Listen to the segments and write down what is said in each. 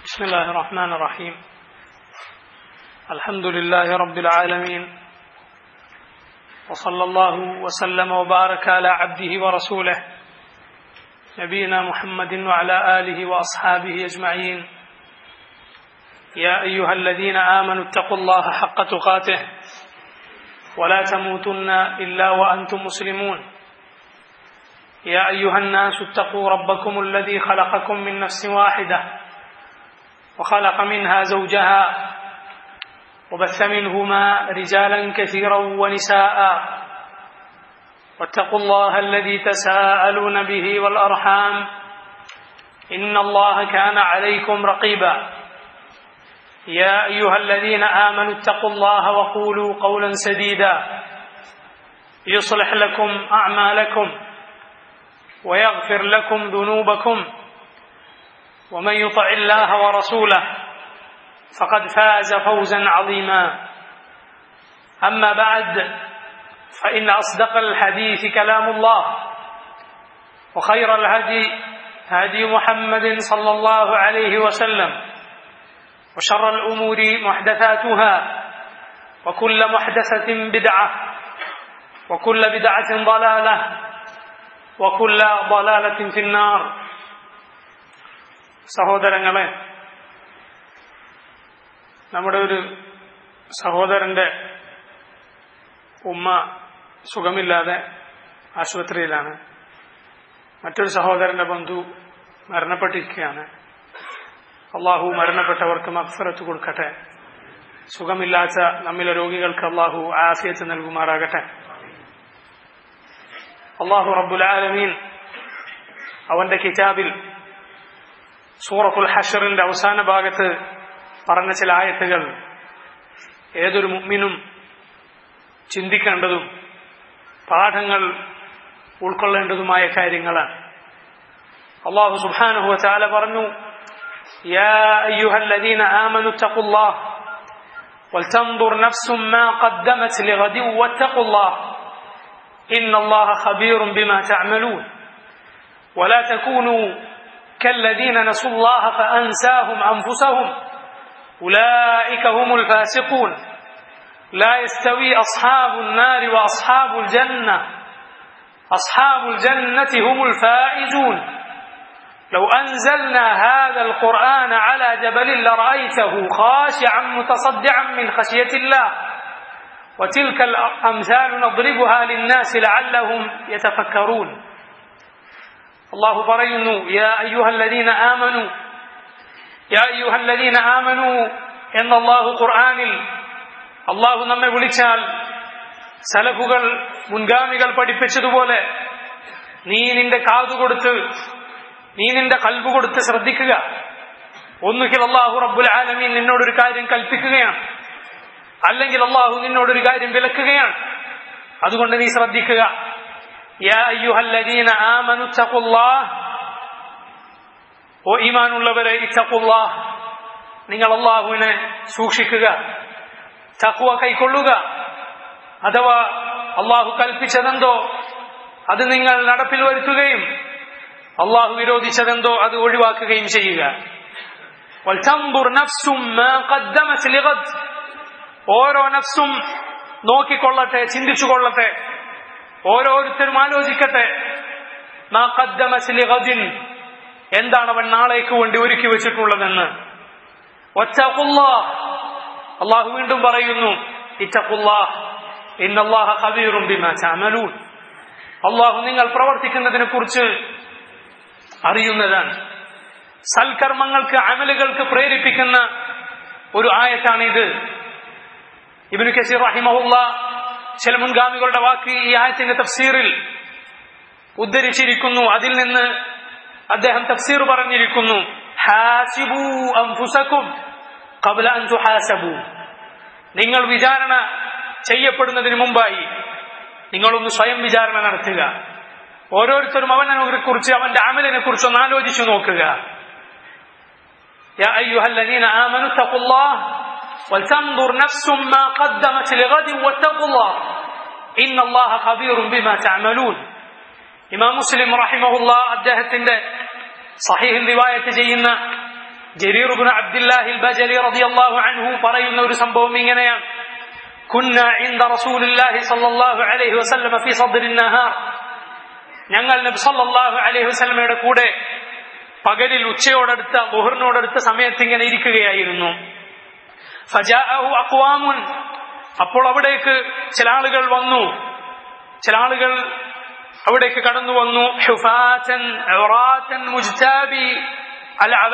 بسم الله الرحمن الرحيم الحمد لله رب العالمين وصلى الله وسلم وبارك على عبده ورسوله نبينا محمد وعلى اله واصحابه اجمعين يا ايها الذين امنوا اتقوا الله حق تقاته ولا تموتن الا وانتم مسلمون يا ايها الناس اتقوا ربكم الذي خلقكم من نفس واحده وخلق منها زوجها وبث منهما رجالا كثيرا ونساء واتقوا الله الذي تساءلون به والارحام ان الله كان عليكم رقيبا يا ايها الذين امنوا اتقوا الله وقولوا قولا سديدا يصلح لكم اعمالكم ويغفر لكم ذنوبكم ومن يطع الله ورسوله فقد فاز فوزا عظيما اما بعد فان اصدق الحديث كلام الله وخير الهدي هدي محمد صلى الله عليه وسلم وشر الامور محدثاتها وكل محدثه بدعه وكل بدعه ضلاله وكل ضلاله في النار സഹോദരങ്ങളെ നമ്മുടെ ഒരു സഹോദരന്റെ ഉമ്മ സുഖമില്ലാതെ ആശുപത്രിയിലാണ് മറ്റൊരു സഹോദരന്റെ ബന്ധു മരണപ്പെട്ടിരിക്കുകയാണ് അള്ളാഹു മരണപ്പെട്ടവർക്ക് മക്ഫറത്ത് കൊടുക്കട്ടെ സുഖമില്ലാത്ത നമ്മിലെ രോഗികൾക്ക് അള്ളാഹു ആഫിയത്ത് നൽകുമാറാകട്ടെ അള്ളാഹു റബ്ബുൽ ആലമീൻ അവന്റെ കിതാബിൽ സൂറത്തുൽ ഹഷറിന്റെ അവസാന ഭാഗത്ത് പറഞ്ഞ ചില ആയത്തുകൾ ഏതൊരു മുമ്മിനും ചിന്തിക്കേണ്ടതും പാഠങ്ങൾ ഉൾക്കൊള്ളേണ്ടതുമായ കാര്യങ്ങളാണ് അള്ളാഹു സുബാനുഹു ചാല പറഞ്ഞു يا أيها الذين آمنوا اتقوا الله ولتنظر نفس ما قدمت لغد واتقوا الله إن الله خبير بما تعملون ولا تكونوا كالذين نسوا الله فأنساهم أنفسهم أولئك هم الفاسقون لا يستوي أصحاب النار وأصحاب الجنة أصحاب الجنة هم الفائزون لو أنزلنا هذا القرآن على جبل لرأيته خاشعا متصدعا من خشية الله وتلك الأمثال نضربها للناس لعلهم يتفكرون അള്ളാഹു പറയുന്നു യാ അയ്യുഹല്ലദീന ആമനു യാ അയ്യുഹല്ലദീന ആമനു എന്ന അള്ളാഹു ഖുർആനിൽ അള്ളാഹു നമ്മെ വിളിച്ചാൽ സലഫുകൾ മുൻഗാമികൾ പഠിപ്പിച്ചതുപോലെ നീ നിന്റെ കാതു കൊടുത്ത് നീ നിന്റെ കൽബ് കൊടുത്ത് ശ്രദ്ധിക്കുക ഒന്നുകിൽ അള്ളാഹു റബ്ബുൽ ആലമീൻ നിന്നോടൊരു കാര്യം കൽപ്പിക്കുകയാണ് അല്ലെങ്കിൽ അള്ളാഹു നിന്നോടൊരു കാര്യം വിലക്കുകയാണ് അതുകൊണ്ട് നീ ശ്രദ്ധിക്കുക يا أيها الذين آمنوا اتقوا الله ഓ ഈമാനുള്ളവരെ ഇത്തക്കുള്ള നിങ്ങൾ അള്ളാഹുവിനെ സൂക്ഷിക്കുക തക്കുവ കൈക്കൊള്ളുക അഥവാ അള്ളാഹു കൽപ്പിച്ചതെന്തോ അത് നിങ്ങൾ നടപ്പിൽ വരുത്തുകയും അള്ളാഹു വിരോധിച്ചതെന്തോ അത് ഒഴിവാക്കുകയും ചെയ്യുക ഓരോ നഫ്സും നോക്കിക്കൊള്ളട്ടെ ചിന്തിച്ചുകൊള്ളട്ടെ ഓരോരുത്തരും ആലോചിക്കട്ടെ എന്താണ് അവൻ നാളേക്ക് വേണ്ടി ഒരുക്കി വെച്ചിട്ടുള്ളതെന്ന് അള്ളാഹു വീണ്ടും പറയുന്നു അള്ളാഹു നിങ്ങൾ പ്രവർത്തിക്കുന്നതിനെ കുറിച്ച് അറിയുന്നതാണ് സൽക്കർമ്മങ്ങൾക്ക് അമലുകൾക്ക് പ്രേരിപ്പിക്കുന്ന ഒരു ആയത്താണിത് ഇബിനു കസീർ റഹിമഹുല്ല ചില മുൻഗാമികളുടെ വാക്ക് ഈ ആയത്തിന്റെ തഫ്സീറിൽ ഉദ്ധരിച്ചിരിക്കുന്നു അതിൽ നിന്ന് അദ്ദേഹം തഫ്സീർ പറഞ്ഞിരിക്കുന്നു ഹാസിബു അംഫുസക്കും കബല അൻതു ഹാസബു നിങ്ങൾ വിചാരണ ചെയ്യപ്പെടുന്നതിന് മുമ്പായി നിങ്ങളൊന്ന് സ്വയം വിചാരണ നടത്തുക ഓരോരുത്തരും അവനെ കുറിച്ച് അവന്റെ അമലിനെ കുറിച്ച് ഒന്ന് ആലോചിച്ചു നോക്കുക يا أيها الذين آمنوا اتقوا الله ولتنظر نفس ما قدمت لغد واتقوا الله إن الله خبير بما تعملون ഇമാം മുസ്ലിം റഹിമഹുല്ല അദ്ദേഹത്തിന്റെ സഹീഹിൽ റിവായത്ത് ചെയ്യുന്ന ജരീർ ഇബ്നു അബ്ദുല്ലാഹിൽ ബജലി റളിയല്ലാഹു അൻഹു പറയുന്ന ഒരു സംഭവം ഇങ്ങനെയാണ് كنا عند رسول الله صلى الله عليه وسلم في صدر النهار ഞങ്ങൾ നബി സല്ലല്ലാഹു അലൈഹി വസല്ലമയുടെ കൂടെ പകലിൽ ഉച്ചയോടടുത്ത മുഹറിനോടടുത്ത സമയത്ത് ഇങ്ങനെ ഇരിക്കുകയായിരുന്നു ഫജാഅഹു അഖ്വാമുൻ അപ്പോൾ അവിടേക്ക് ചില ആളുകൾ വന്നു ചില ആളുകൾ അവിടേക്ക് കടന്നു വന്നു ഹുഫാതൻ ഉറാതൻ മുജ്താബി അൽഅബ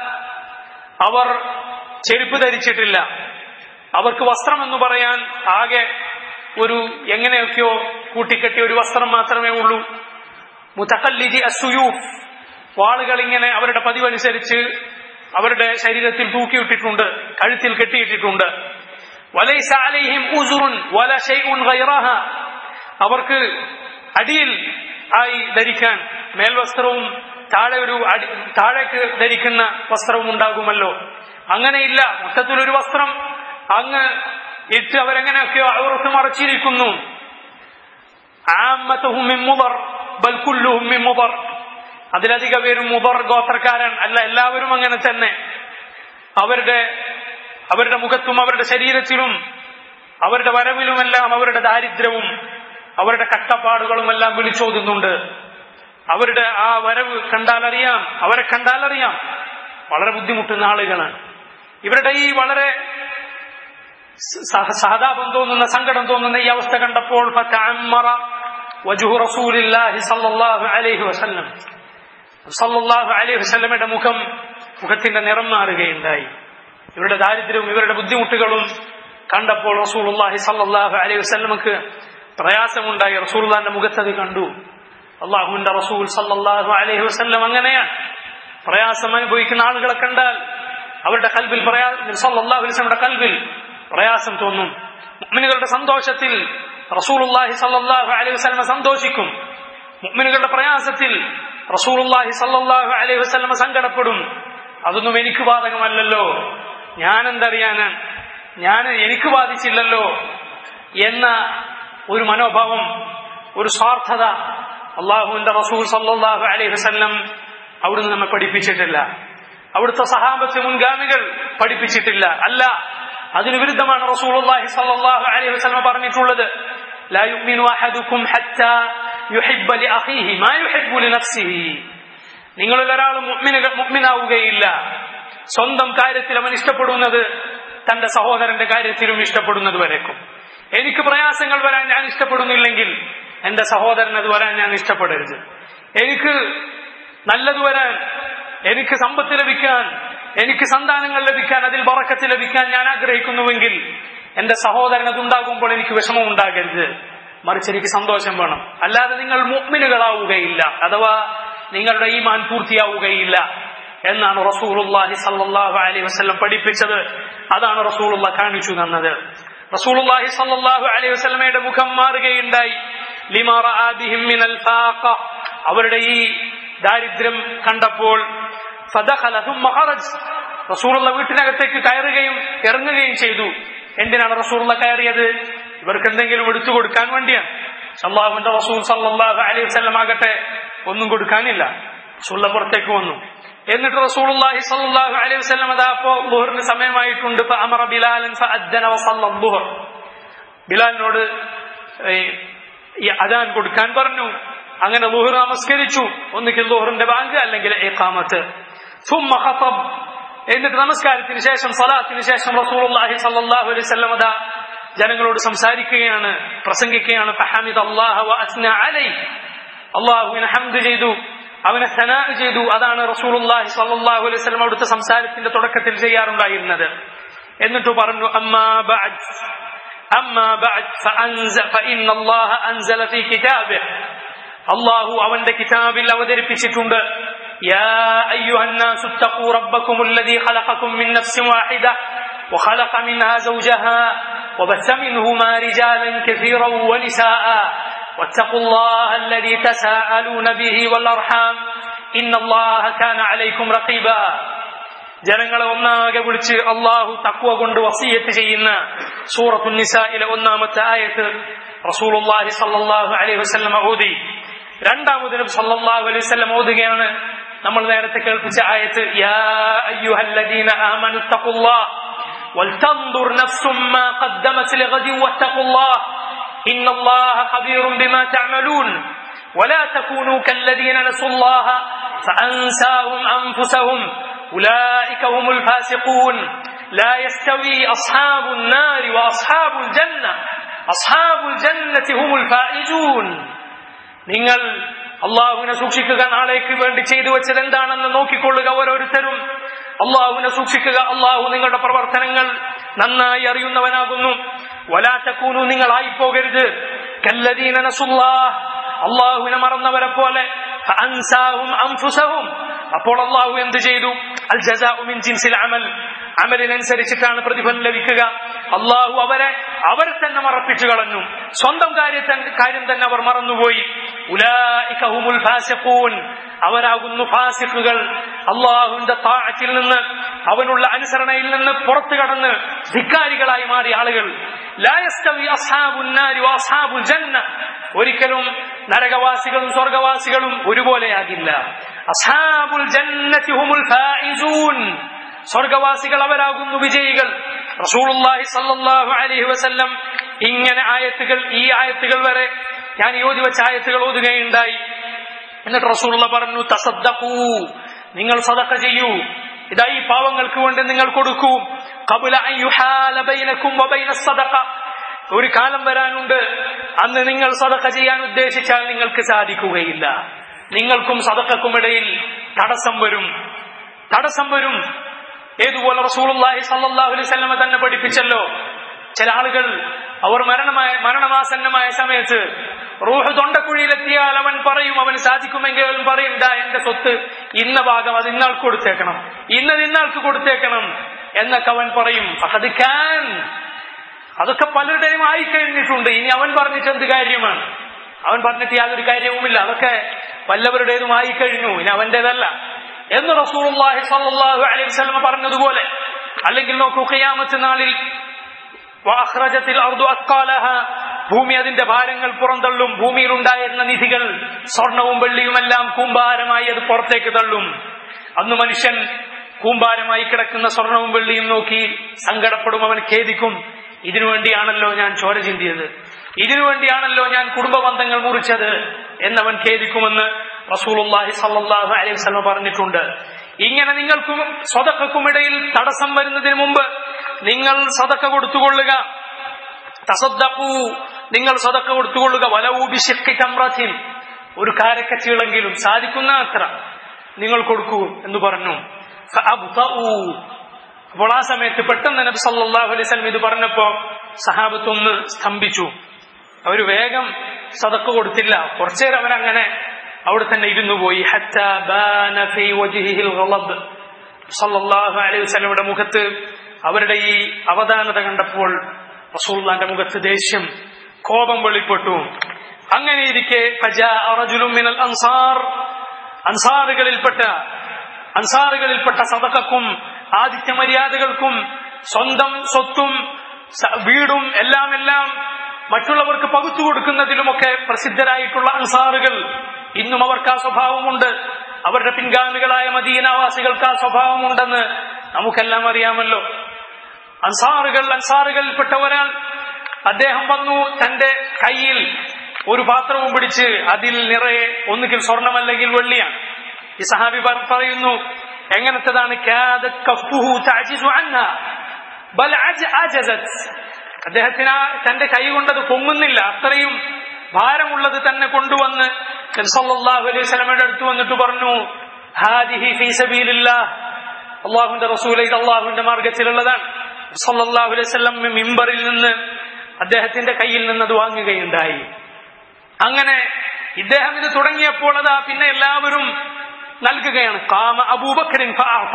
അവർ ചെരുപ്പ് ധരിച്ചിട്ടില്ല അവർക്ക് വസ്ത്രം എന്ന് പറയാൻ ആകെ ഒരു എങ്ങനെയൊക്കെയോ കൂട്ടിക്കെട്ടിയ ഒരു വസ്ത്രം മാത്രമേ ഉള്ളൂ മുതക്കല്ലിജി അസുയൂഫ് വാളുകൾ ഇങ്ങനെ അവരുടെ പതിവനുസരിച്ച് അവരുടെ ശരീരത്തിൽ തൂക്കിയിട്ടിട്ടുണ്ട് കഴുത്തിൽ കെട്ടിയിട്ടിട്ടുണ്ട് വലൈസ അലൈഹിം ഉസുറുൻ വല ഷൈഉൻ ഗൈറഹ അവർക്ക് അടിയിൽ ആയി ധരിക്കാൻ മേൽവസ്ത്രവും താഴെ ഒരു അടി താഴേക്ക് ധരിക്കുന്ന വസ്ത്രവും ഉണ്ടാകുമല്ലോ അങ്ങനെയില്ല മൊത്തത്തിലൊരു വസ്ത്രം അങ്ങ് ഇട്ട് അവരെങ്ങനെയൊക്കെയോ അവർക്ക് മറച്ചിരിക്കുന്നു ആമത്തുഹും മിൻ മുദർ ബൽ കുല്ലുഹും മിൻ മുദർ അതിലധിക പേരും മുദർ ഗോത്രക്കാരൻ അല്ല എല്ലാവരും അങ്ങനെ തന്നെ അവരുടെ അവരുടെ മുഖത്തും അവരുടെ ശരീരത്തിലും അവരുടെ വരവിലുമെല്ലാം അവരുടെ ദാരിദ്ര്യവും അവരുടെ കഷ്ടപ്പാടുകളുമെല്ലാം വിളിച്ചോതുന്നുണ്ട് അവരുടെ ആ വരവ് കണ്ടാലറിയാം അവരെ കണ്ടാലറിയാം വളരെ ബുദ്ധിമുട്ടുന്ന ആളുകളാണ് ഇവരുടെ ഈ വളരെ സഹ- സഹതാപം തോന്നുന്ന സങ്കടം തോന്നുന്ന ഈ അവസ്ഥ കണ്ടപ്പോൾ ഫതഅമ്മറ വജുഹു റസൂലില്ലാഹി സല്ലല്ലാഹു അലൈഹി വസല്ലം സല്ലല്ലാഹു അലൈഹി വസല്ലമയുടെ മുഖം മുഖത്തിന്റെ നിറം മാറുകയുണ്ടായി ഇവരുടെ ദാരിദ്ര്യവും ഇവരുടെ ബുദ്ധിമുട്ടുകളും കണ്ടപ്പോൾ റസൂലുള്ളാഹി സല്ലല്ലാഹു അലൈഹി വസല്ലമക്ക് പ്രയാസമുണ്ടായി റസൂലുള്ളാഹിന്റെ മുഖത്തത് കണ്ടു അള്ളാഹുവിന്റെ റസൂൽ സല്ലല്ലാഹു അലൈഹി വസല്ലം അങ്ങനെയാണ് പ്രയാസം അനുഭവിക്കുന്ന ആളുകളെ കണ്ടാൽ അവരുടെ കൽവിൽ പ്രയാ സല്ലല്ലാഹു അലൈഹി വസല്ലമയുടെ കൽവിൽ പ്രയാസം തോന്നും മുഅ്മിനുകളുടെ സന്തോഷത്തിൽ റസൂലുള്ളാഹി സല്ലല്ലാഹു അലൈഹി വസല്ലമ സന്തോഷിക്കും മുഅ്മിനുകളുടെ പ്രയാസത്തിൽ റസൂലുള്ളാഹി സല്ലല്ലാഹു അലൈഹി വസല്ലമ സങ്കടപ്പെടും അതൊന്നും എനിക്ക് ബാധകമല്ലല്ലോ ഞാൻ എന്തറിയാനാണ് ഞാൻ എനിക്ക് ബാധിച്ചില്ലല്ലോ എന്ന ഒരു മനോഭാവം ഒരു സ്വാർത്ഥത അള്ളാഹുവിന്റെ റസൂൽ സല്ലല്ലാഹു അലൈഹി വസല്ലം അവിടുന്ന് നമ്മെ പഠിപ്പിച്ചിട്ടില്ല അവിടുത്തെ സഹാബത്ത് മുൻഗാമികൾ പഠിപ്പിച്ചിട്ടില്ല അല്ല അതിന് വിരുദ്ധമാണ് റസൂലുള്ളാഹി സ്വല്ലല്ലാഹു അലൈഹി വസല്ലം പറഞ്ഞിട്ടുള്ളത് لا يؤمن أحدكم حتى يحب لأخيه ما يحب لنفسه നിങ്ങളിൽ ഒരാൾ മുഅ്മിനാവുകയില്ല സ്വന്തം കാര്യത്തിൽ അവൻ ഇഷ്ടപ്പെടുന്നത് തന്റെ സഹോദരന്റെ കാര്യത്തിലും ഇഷ്ടപ്പെടുന്നത് വരേക്കും എനിക്ക് പ്രയാസങ്ങൾ വരാൻ ഞാൻ ഇഷ്ടപ്പെടുന്നില്ലെങ്കിൽ എന്റെ സഹോദരൻ അത് വരാൻ ഞാൻ ഇഷ്ടപ്പെടരുത് എനിക്ക് നല്ലത് വരാൻ എനിക്ക് സമ്പത്ത് ലഭിക്കാൻ എനിക്ക് സന്താനങ്ങൾ ലഭിക്കാൻ അതിൽ വറക്കത്ത് ലഭിക്കാൻ ഞാൻ ആഗ്രഹിക്കുന്നുവെങ്കിൽ എന്റെ സഹോദരൻ അതുണ്ടാകുമ്പോൾ എനിക്ക് വിഷമം ഉണ്ടാകരുത് മറിച്ച് എനിക്ക് സന്തോഷം വേണം അല്ലാതെ നിങ്ങൾ മുഅ്മിനുകളാവുകയില്ല അഥവാ നിങ്ങളുടെ ഈമാൻ പൂർത്തിയാവുകയില്ല എന്നാണ് റസൂലുള്ളാഹി സല്ലല്ലാഹു അലൈഹി വസല്ലം പഠിപ്പിച്ചത് അതാണ് റസൂലുള്ള കാണിച്ചു തന്നത് റസൂലുള്ളാഹി സല്ലല്ലാഹു അലൈഹി വസല്ലമയുടെ മുഖം മാറുകയുണ്ടായി ലിമാ റആ ബിഹിം മിനൽ ഫാഖ അവരുടെ ഈ ദാരിദ്ര്യം കണ്ടപ്പോൾ ഫദഖല ثم خرج റസൂലുള്ള വീട്ടിനകത്തേക്ക് കയറുകയും ഇറങ്ങുകയും ചെയ്തു എന്തിനാണ് റസൂലുള്ള കയറിയത് ഇവർക്ക് എന്തെങ്കിലും എടുത്തു കൊടുക്കാൻ വേണ്ടിയാണ് അള്ളാഹുവിന്റെ റസൂൽ സല്ലല്ലാഹു അലൈഹി വസല്ലം ആകട്ടെ ഒന്നും കൊടുക്കാനില്ല റസൂലുള്ള പുറത്തേക്ക് വന്നു എന്നിട്ട് റസൂലുള്ളാഹി സല്ലല്ലാഹു അലൈഹി വസല്ലം അതാ അപ്പോ ളുഹറിന് സമയമായിട്ടുണ്ട് ഫഅമറ ബിലാലൻ ഫഅദ്ദന വസല്ല ളുഹർ ബിലാലിനോട് ഏഹ്, ഈ അദാൻ കൊടുക്കാൻ പറഞ്ഞു അങ്ങനെ ളുഹർ നമസ്കരിച്ചു ഒന്നുകിൽ ളുഹറിന്റെ ബാങ്ക് അല്ലെങ്കിൽ ഇഖാമത്ത് ثم خطب എന്നിട്ട് നമസ്കാരത്തിന് ശേഷം സലാത്തിന് ശേഷം റസൂലുള്ളാഹി സല്ലല്ലാഹു അലൈഹി വസല്ലം അതാ ജനങ്ങളോട് സംസാരിക്കുകയാണ് പ്രസംഗിക്കുകയാണ് ഫഹമിദ അല്ലാഹ വഅസ്ന അലൈഹി അള്ളാഹുവിനെ ഹംദ് ചെയ്തു അവനെ സനാ ചെയ്തു അതാണ് റസൂലുള്ളാഹി സ്വല്ലല്ലാഹു അലൈഹി വസല്ലം അവിടുത്തെ സംസാരത്തിന്റെ തുടക്കത്തിൽ ചെയ്യാറുണ്ടായിരുന്നത് എന്നിട്ട് പറഞ്ഞു അമ്മാ ബഅദ് അമ്മാ ബഅദ് ഫഅൻസ ഫഇന്ന അല്ലാഹ അൻസല ഫീ കിതാബിഹി അള്ളാഹു അവന്റെ കിതാബിൽ അവതരിപ്പിച്ചിട്ടുണ്ട് يا أيها الناس اتقوا ربكم الذي خلقكم من نفس واحدة وخلق منها زوجها وبث منهما رجالا كثيرا ونساء واتقوا الله الذي تساءلون به والأرحام إن الله كان عليكم رقيبا ജനങ്ങളെ ഒന്നാകെ വിളിച്ച് അള്ളാഹു തക്വ കൊണ്ട് വസീയത്ത് ചെയ്യുന്ന സൂറത്തു നിസായിലെ ഒന്നാമത്തെ ആയത്ത് റസൂലുള്ളാഹി സല്ലല്ലാഹു അലൈഹി വസല്ലം ഓതി രണ്ടാമത് നബി സല്ലല്ലാഹു അലൈഹി വസല്ലം ഓതുകയാണ് നമ്മൾ നേരത്തെ കേൾപ്പിച്ച ആയത്ത് യാ അയ്യുഹല്ലദീന ആമനു തഖുല്ലാഹ് ولتنظر نفس ما قدمت لغد واتقوا الله إن الله خبير بما تعملون ولا تكونوا كالذين نسوا الله فأنساهم أنفسهم أولئك هم الفاسقون لا يستوي أصحاب النار وأصحاب الجنة أصحاب الجنة هم الفائزون നിങ്ങൾ അള്ളാഹുവിനെ സൂക്ഷിക്കുക നാളേക്ക് വേണ്ടി ചെയ്തു വെച്ചത് എന്താണെന്ന് നോക്കിക്കൊള്ളുക ഓരോരുത്തരും അള്ളാഹുവിനെ സൂക്ഷിക്കുക അള്ളാഹു നിങ്ങളുടെ പ്രവർത്തനങ്ങൾ നന്നായി അറിയുന്നവനാകുന്നു വലാറ്റക്കൂനു നിങ്ങളായി പോകരുത് കല്ലദീന നസുല്ലാഹ് അള്ളാഹുവിനെ മറന്നവരെ പോലെ ഫഅൻസാഹും അൻഫുസഹും അപ്പോൾ അള്ളാഹു എന്ത് ചെയ്തു അൽ ജസാഉ മിൻ ജിൻസിൽ അമൽ അമലിനനുസരിച്ചിട്ടാണ് പ്രതിഫലം ലഭിക്കുക അള്ളാഹു അവരെ അവർ തന്നെ മറപ്പിച്ചു കളഞ്ഞു സ്വന്തം കാര്യത്തെ കാര്യം തന്നെ അവർ മറന്നുപോയി ഉലായിക ഹുമുൽ ഫാസിഖൂൻ അവരാകുന്നു ഫാസിഖുകൾ അള്ളാഹുവിന്റെ താഴത്തിൽ നിന്ന് അവനുള്ള അനുസരണയിൽ നിന്ന് പുറത്തു കടന്ന് ധിക്കാരികളായി മാറിയ ആളുകൾ ലാ യസ്തവി അസ്ഹാബുൻ നാരി വഅസ്ഹാബുൽ ജന്ന ഒരിക്കലും നരകവാസികളും സ്വർഗവാസികളും ഒരുപോലെയാകില്ല അസ്ഹാബുൽ ജന്നത്തി ഹുമുൽ ഫായിസൂൻ സ്വർഗവാസികൾ അവരാകുന്നു വിജയികൾ റസൂലുള്ളാഹി സല്ലല്ലാഹു അലൈഹി വസല്ലം ഇങ്ങനെ ആയത്തുകൾ ഈ ആയത്തുകൾ വരെ ഞാൻ യോജി വെച്ച ആയത്തുകൾ ഓതുകയുണ്ടായി എന്നിട്ട് റസൂലുള്ള പറഞ്ഞു തസദ്ദഖൂ നിങ്ങൾ സദഖ ചെയ്യൂ ഇതാ ഈ പാവങ്ങൾക്ക് വേണ്ടി നിങ്ങൾ കൊടുക്കൂ ഖബല അൻ യുഹാല ബൈനക്കും വബൈന സദഖ ഒരു കാലം വരാനുണ്ട് അന്ന് നിങ്ങൾ സദഖ ചെയ്യാൻ ഉദ്ദേശിച്ചാൽ നിങ്ങൾക്ക് സാധിക്കുകയില്ല നിങ്ങൾക്കും സദഖക്കും ഇടയിൽ തടസ്സം വരും തടസ്സം വരും ഏതുപോലെ റസൂലുള്ളാഹി സല്ലല്ലാഹു അലൈഹി വസല്ലമ തന്നെ പഠിപ്പിച്ചല്ലോ ചില ആളുകൾ അവർ മരണമായ മരണമാസന്നമായ സമയത്ത് റൂഹ് തൊണ്ടക്കുഴിയിലെത്തിയാൽ അവൻ പറയും അവന് സാധിക്കുമെങ്കിൽ അവൻ പറയും ദാ എന്റെ സ്വത്ത് ഇന്ന ഭാഗം അത് ഇന്നാൾക്ക് കൊടുത്തേക്കണം ഇന്നത് ഇന്നാൾക്ക് കൊടുത്തേക്കണം എന്നൊക്കെ അവൻ പറയും അത് കാൻ അതൊക്കെ പലരുടെയും ആയി കഴിഞ്ഞിട്ടുണ്ട് ഇനി അവൻ പറഞ്ഞിട്ട് എന്ത് കാര്യമാണ് അവൻ പറഞ്ഞിട്ട് യാതൊരു കാര്യവുമില്ല അതൊക്കെ വല്ലവരുടേതും ആയി കഴിഞ്ഞു ഇനി അവന്റേതല്ല എന്ന് റസൂലുള്ളാഹി സ്വല്ലല്ലാഹു അലൈഹി വസല്ലം പറഞ്ഞതുപോലെ അല്ലെങ്കിൽ നോക്കൂ ഖിയാമത്ത് നാളിൽ വാഹ്റജത്തിൽ അർദു അത്കാലഹ ഭൂമി അതിന്റെ ഭാരങ്ങൾ പുറന്തള്ളും ഭൂമിയിൽ ഉണ്ടായിരുന്ന നിധികൾ സ്വർണവും വെള്ളിയുമെല്ലാം കൂമ്പാരമായി അത് പുറത്തേക്ക് തള്ളും അന്ന് മനുഷ്യൻ കൂമ്പാരമായി കിടക്കുന്ന സ്വർണവും വെള്ളിയും നോക്കി സങ്കടപ്പെടും അവൻ ഖേദിക്കും ഇതിനു വേണ്ടിയാണല്ലോ ഞാൻ ചോര ചിന്തിയത് ഇതിനു വേണ്ടിയാണല്ലോ ഞാൻ കുടുംബ ബന്ധങ്ങൾ മുറിച്ചത് എന്നവൻ ഖേദിക്കുമെന്ന് റസൂലുള്ളാഹി സല്ലല്ലാഹു അലൈഹി വസല്ലം പറഞ്ഞിട്ടുണ്ട് ഇങ്ങനെ നിങ്ങൾക്കും സ്വതക്കുമിടയിൽ തടസ്സം വരുന്നതിന് മുമ്പ് നിങ്ങൾ സതക്ക കൊടുത്തുകൊള്ളുക തസദ്ദഖൂ നിങ്ങൾ സതക്ക കൊടുത്തുകൊള്ളുക വലവൂബിശിക്കി തമ്രത്തിൻ ഒരു കാരക്കച്ചീളെങ്കിലും സാധിക്കുന്ന അത്ര നിങ്ങൾ കൊടുക്കൂ എന്ന് പറഞ്ഞു ഫഅബ്തഊ. അപ്പോൾ ആ സമയത്ത് പെട്ടെന്ന് നബി സല്ലല്ലാഹു അലൈഹി വസല്ലം ഇത് പറഞ്ഞപ്പോ സഹാബത്ത് ഒന്ന് സ്തംഭിച്ചു അവര് വേഗം സതക്ക കൊടുത്തില്ല കുറച്ചേരം അവരങ്ങനെ അവിടെ തന്നെ ഇരുന്നു പോയി ഹത്താ ബാന ഫീ വജ്ഹിഹിൽ ഗളബ് സല്ലല്ലാഹു അലൈഹി വസല്ലമയുടെ മുഖത്ത് അവരുടെ ഈ അവധാനത കണ്ടപ്പോൾ റസൂലുള്ളാന്റെ മുഖത്ത് ദേഷ്യം കോപം വെളിപ്പെട്ടു അങ്ങനെ ഇരിക്കെ ഫജാഅ റജുലുൻ മിനൽ അൻസാർ അൻസാറുകളിൽപ്പെട്ട അൻസാറുകളിൽപ്പെട്ട സദഖക്കും ആദിത്യ മര്യാദകൾക്കും സ്വന്തം സ്വത്തും സ- വീടും എല്ലാം എല്ലാം മറ്റുള്ളവർക്ക് പകുത്തു കൊടുക്കുന്നതിലുമൊക്കെ പ്രസിദ്ധരായിട്ടുള്ള അൻസാറുകൾ ഇന്നും അവർക്ക് ആ സ്വഭാവമുണ്ട് അവരുടെ പിൻഗാമികളായ മദീനവാസികൾക്ക് ആ സ്വഭാവമുണ്ടെന്ന് നമുക്കെല്ലാം അറിയാമല്ലോ അൻസാറുകൾ അൻസാറുകളിൽപ്പെട്ട ഒരാൾ അദ്ദേഹം വന്നു തന്റെ കയ്യിൽ ഒരു പാത്രവും പിടിച്ച് അതിൽ നിറയെ ഒന്നുകിൽ സ്വർണമല്ലെങ്കിൽ വെള്ളിയാണ് ഈ സഹാബി പറ- പറയുന്നു എങ്ങനത്തതാണ് കാദത് കഫ്ഫുഹു തഅജിസു അൻഹാ. ബൽ അജ- അജസത്. അദ്ദേഹത്തിന് ആ തന്റെ കൈ കൊണ്ടത് പൊങ്ങുന്നില്ല അത്രയും ഭാരമുള്ളത് തന്നെ കൊണ്ടുവന്ന് നബി സല്ലല്ലാഹു അലൈഹി വസല്ലമയുടെ അടുത്ത് വന്നിട്ട് പറഞ്ഞു ഹാദിഹി ഫീ സബീലില്ലാഹ് അള്ളാഹുവിന്റെ റസൂല ഇത് അള്ളാഹുവിന്റെ മാർഗത്തിലുള്ളതാണ് സല്ലല്ലാഹു അലൈഹി വസല്ലം മിമ്പറിൽ നിന്ന് അദ്ദേഹത്തിന്റെ കയ്യിൽ നിന്ന് അത് വാങ്ങുകയുണ്ടായി അങ്ങനെ ഇദ്ദേഹം ഇത് തുടങ്ങിയപ്പോൾ അതാ പിന്നെ എല്ലാവരും നൽകുകയാണ് കാമ അബൂബക്കറിൻ ഫഅഅത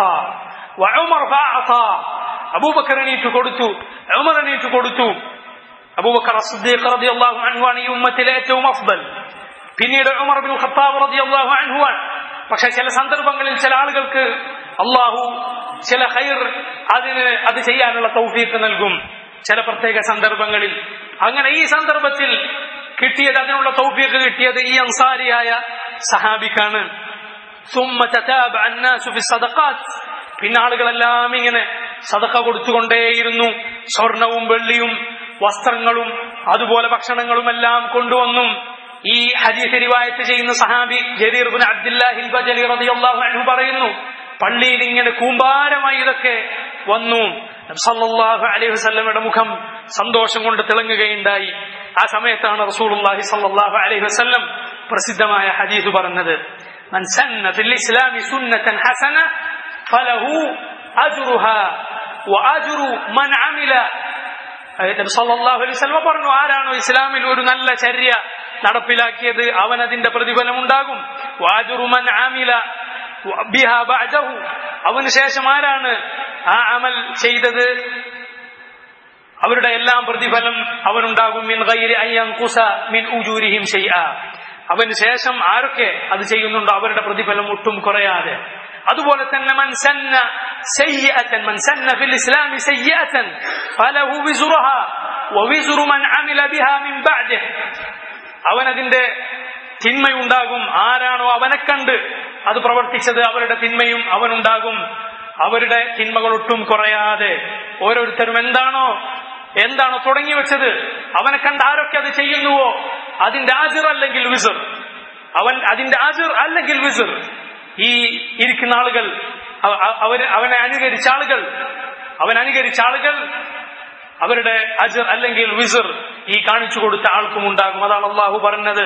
വഉമർ ഫഅഅത അബൂബക്കർ എണീറ്റ് കൊടുത്തു ഉമർ എണീറ്റ് കൊടുത്തു അബൂബക്കർ അസ്ദീഖ് റളിയല്ലാഹു അൻഹു ആണ് ഈ ഉമ്മത്തിലെ ഏറ്റവും അഫ്ദൽ പിന്നീട് ഉമർ ബിൻ ഖത്താബ് റളിയല്ലാഹു അൻഹു ആണ് പക്ഷെ ചില സന്ദർഭങ്ങളിൽ ചില ആളുകൾക്ക് അള്ളാഹു ചില ഹൈർ അതിന് അത് ചെയ്യാനുള്ള തൗഫീഖ് നൽകും ചില പ്രത്യേക സന്ദർഭങ്ങളിൽ അങ്ങനെ ഈ സന്ദർഭത്തിൽ കിട്ടിയത് അതിനുള്ള തൗഫീഖ് കിട്ടിയത് ഈ അൻസാരിയായ സഹാബിക്കാണ് ثم تتابع الناس في الصدقات പിന്നെ ആളുകളെല്ലാം ഇങ്ങനെ സദക്ക കൊടുത്തുകൊണ്ടേയിരുന്നു സ്വർണവും വെള്ളിയും വസ്ത്രങ്ങളും അതുപോലെ ഭക്ഷണങ്ങളും എല്ലാം കൊണ്ടുവന്നും ഈ ഹദീസ് റിവായത്ത് ചെയ്യുന്ന സഹാബി ജരീർ ബിൻ അബ്ദുല്ലാഹിൽ ബജലി റളിയല്ലാഹു അൻഹു പറയുന്നു പള്ളിയിൽ ഇങ്ങനെ കൂമ്പാരമായി ഇതൊക്കെ വന്നു സല്ലല്ലാഹു അലൈഹി വസല്ലമയുടെ മുഖം സന്തോഷം കൊണ്ട് തിളങ്ങുകയുണ്ടായി ആ സമയത്താണ് റസൂലുള്ളാഹി സല്ലല്ലാഹു അലൈഹി വസല്ലം പ്രസിദ്ധമായ ഹദീസ് പറഞ്ഞത് من سن في الإسلام سنة حسنة فله أجرها وأجر من عمل നബി സല്ലല്ലാഹു അലൈഹി വസല്ലം പറഞ്ഞു ആരാണോ ഇസ്ലാമിൽ ഒരു നല്ല ചര്യ നടപ്പിലാക്കിയത് അവൻ അതിന്റെ പ്രതിഫലം ഉണ്ടാകും വാജുറു മൻ ആമില ബിഹാ ബഅദഹു അവന് ശേഷം ആരാണ് ആ അമൽ ചെയ്തത് അവരുടെ എല്ലാം പ്രതിഫലം അവനുണ്ടാകും മിൻ ഗൈരി അൻ യൻഖുസ മിൻ ഉജൂരിഹിം ഷൈആ അവന് ശേഷം ആരൊക്കെ അത് ചെയ്യുന്നുണ്ടോ അവരുടെ പ്രതിഫലം ഒട്ടും കുറയാതെ അതുപോലെ തന്നെ മൻ സന്ന സയ്യഅതൻ മൻ സന്ന ഫിൽ ഇസ്ലാമി സയ്യഅതൻ ഫലഹു വിസ്റുഹാ വവിസ്റു മൻ അമില ബിഹാ മിൻ ബഅദിഹി അവൻ അതിന്റെ തിന്മയുണ്ടാകും ആരാണോ അവനെ കണ്ട് അത് പ്രവർത്തിച്ചത് അവരുടെ തിന്മയും അവനുണ്ടാകും അവരുടെ തിന്മകൾ ഒട്ടും കുറയാതെ ഓരോരുത്തരും എന്താണോ എന്താണോ തുടങ്ങി വെച്ചത് അവനെ കണ്ട് ആരൊക്കെ അത് ചെയ്യുന്നുവോ അതിന്റെ ആജിർ അല്ലെങ്കിൽ വിസിർ അവൻ അതിന്റെ ആജിർ അല്ലെങ്കിൽ വിസിർ ഈ ഇരിക്കുന്ന ആളുകൾ അവര് അവനെ അനുകരിച്ച ആളുകൾ അവൻ അനുകരിച്ച ആളുകൾ അവരുടെ അജർ അല്ലെങ്കിൽ വിസിർ ഈ കാണിച്ചു കൊടുത്ത ആൾക്കും ഉണ്ടാകും അതാണ് അള്ളാഹു പറഞ്ഞത്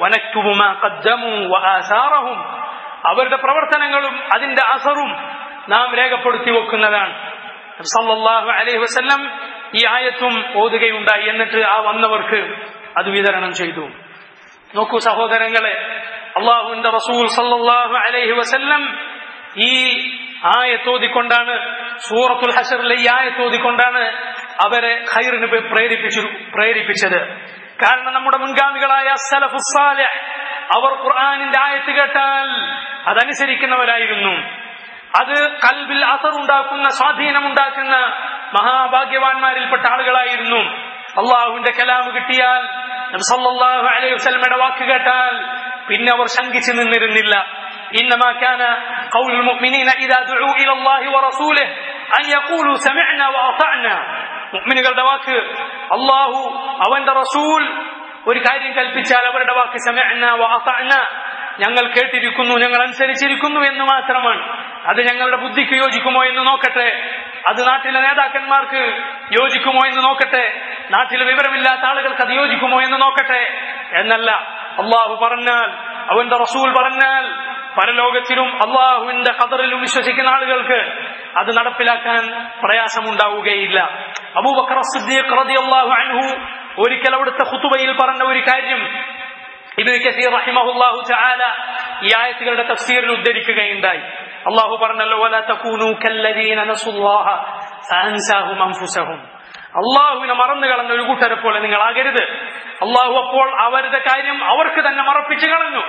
അവരുടെ പ്രവർത്തനങ്ങളും അതിന്റെ അസറും നാം രേഖപ്പെടുത്തി വെക്കുന്നതാണ് സല്ലല്ലാഹു അലൈഹി വസല്ലം ഈ ആയത്തും ഓതുകയുണ്ടായി എന്നിട്ട് ആ വന്നവർക്ക് അത് വിതരണം ചെയ്തു നോക്കൂ സഹോദരങ്ങളെ അള്ളാഹുവിന്റെ റസൂൽ സല്ലല്ലാഹു അലൈഹി വസല്ലം ഈ ആയത്തോതിക്കൊണ്ടാണ് സൂറത്തുൽ ഹഷറിലെ ഈ ആയത്തോതിക്കൊണ്ടാണ് അവരെ ഖൈറിന് പ്രേരിപ്പിച്ചു പ്രേരിപ്പിച്ചത് കാരണം നമ്മുടെ മുൻഗാമികളായ സലഫുസാലിഹ് അവർ ഖുർആാനിന്റെ ആയത്ത് കേട്ടാൽ അതനുസരിക്കുന്നവരായിരുന്നു അത് കൽബിൽ അസർ ഉണ്ടാക്കുന്ന സ്വാധീനമുണ്ടാക്കുന്ന മഹാഭാഗ്യവാന്മാരിൽപ്പെട്ട ആളുകളായിരുന്നു അള്ളാഹുവിന്റെ കലാമ് കിട്ടിയാൽ സല്ലല്ലാഹു അലൈഹി വസല്ലമയുടെ വാക്ക് കേട്ടാൽ പിന്നെ അവർ ശങ്കിച്ചു നിന്നിരുന്നില്ല إنما كان قول المؤمنين إذا دعوا إلى الله ورسوله أن يقولوا سمعنا وأطعنا മുഅ്മിനുകളുടെ വാക്ക് അള്ളാഹു അവന്റെ റസൂൽ ഒരു കാര്യം കൽപ്പിച്ചാൽ അവരുടെ വാക്ക് സമഅന വഅതഅന ഞങ്ങൾ കേട്ടിരിക്കുന്നു ഞങ്ങൾ അനുസരിച്ചിരിക്കുന്നു എന്ന് മാത്രമാണ് അത് ഞങ്ങളുടെ ബുദ്ധിക്ക് യോജിക്കുമോ എന്ന് നോക്കട്ടെ അത് നാട്ടിലെ നേതാക്കന്മാർക്ക് യോജിക്കുമോ എന്ന് നോക്കട്ടെ നാട്ടിലെ വിവരമില്ലാത്ത ആളുകൾക്ക് അത് യോജിക്കുമോ എന്ന് നോക്കട്ടെ എന്നല്ല അള്ളാഹു പറഞ്ഞാൽ അവന്റെ റസൂൽ പറഞ്ഞാൽ പരലോകത്തിലും അള്ളാഹുവിന്റെ ഖദറിലും വിശ്വസിക്കുന്ന ആളുകൾക്ക് അത് നടപ്പിലാക്കാൻ പ്രയാസമുണ്ടാവുകയില്ല അബൂബക്കർ സിദ്ദീഖ് റളിയല്ലാഹു അൻഹു ഒരിക്കൽ അവിടുത്തെ ഖുതുബയിൽ പറഞ്ഞ ഒരു കാര്യം ഇബ്നു കസീർ റഹിമഹുല്ലാഹു തആല ഈ ആയത്തുകളുടെ തഫ്സീറിൽ ഉദ്ധരിക്കുകയുണ്ടായി അള്ളാഹു പറഞ്ഞല്ലോ വല തകൂനു കല്ലദീന നസുല്ലാഹ ഫഅൻസാഹും അൻഫുസഹും അള്ളാഹുവിനെ മറന്നു കളഞ്ഞ ഒരു കൂട്ടരെ പോലെ നിങ്ങൾ ആകരുത് അള്ളാഹു അപ്പോൾ അവരുടെ കാര്യം അവർക്ക് തന്നെ മറപ്പിച്ചു കളഞ്ഞു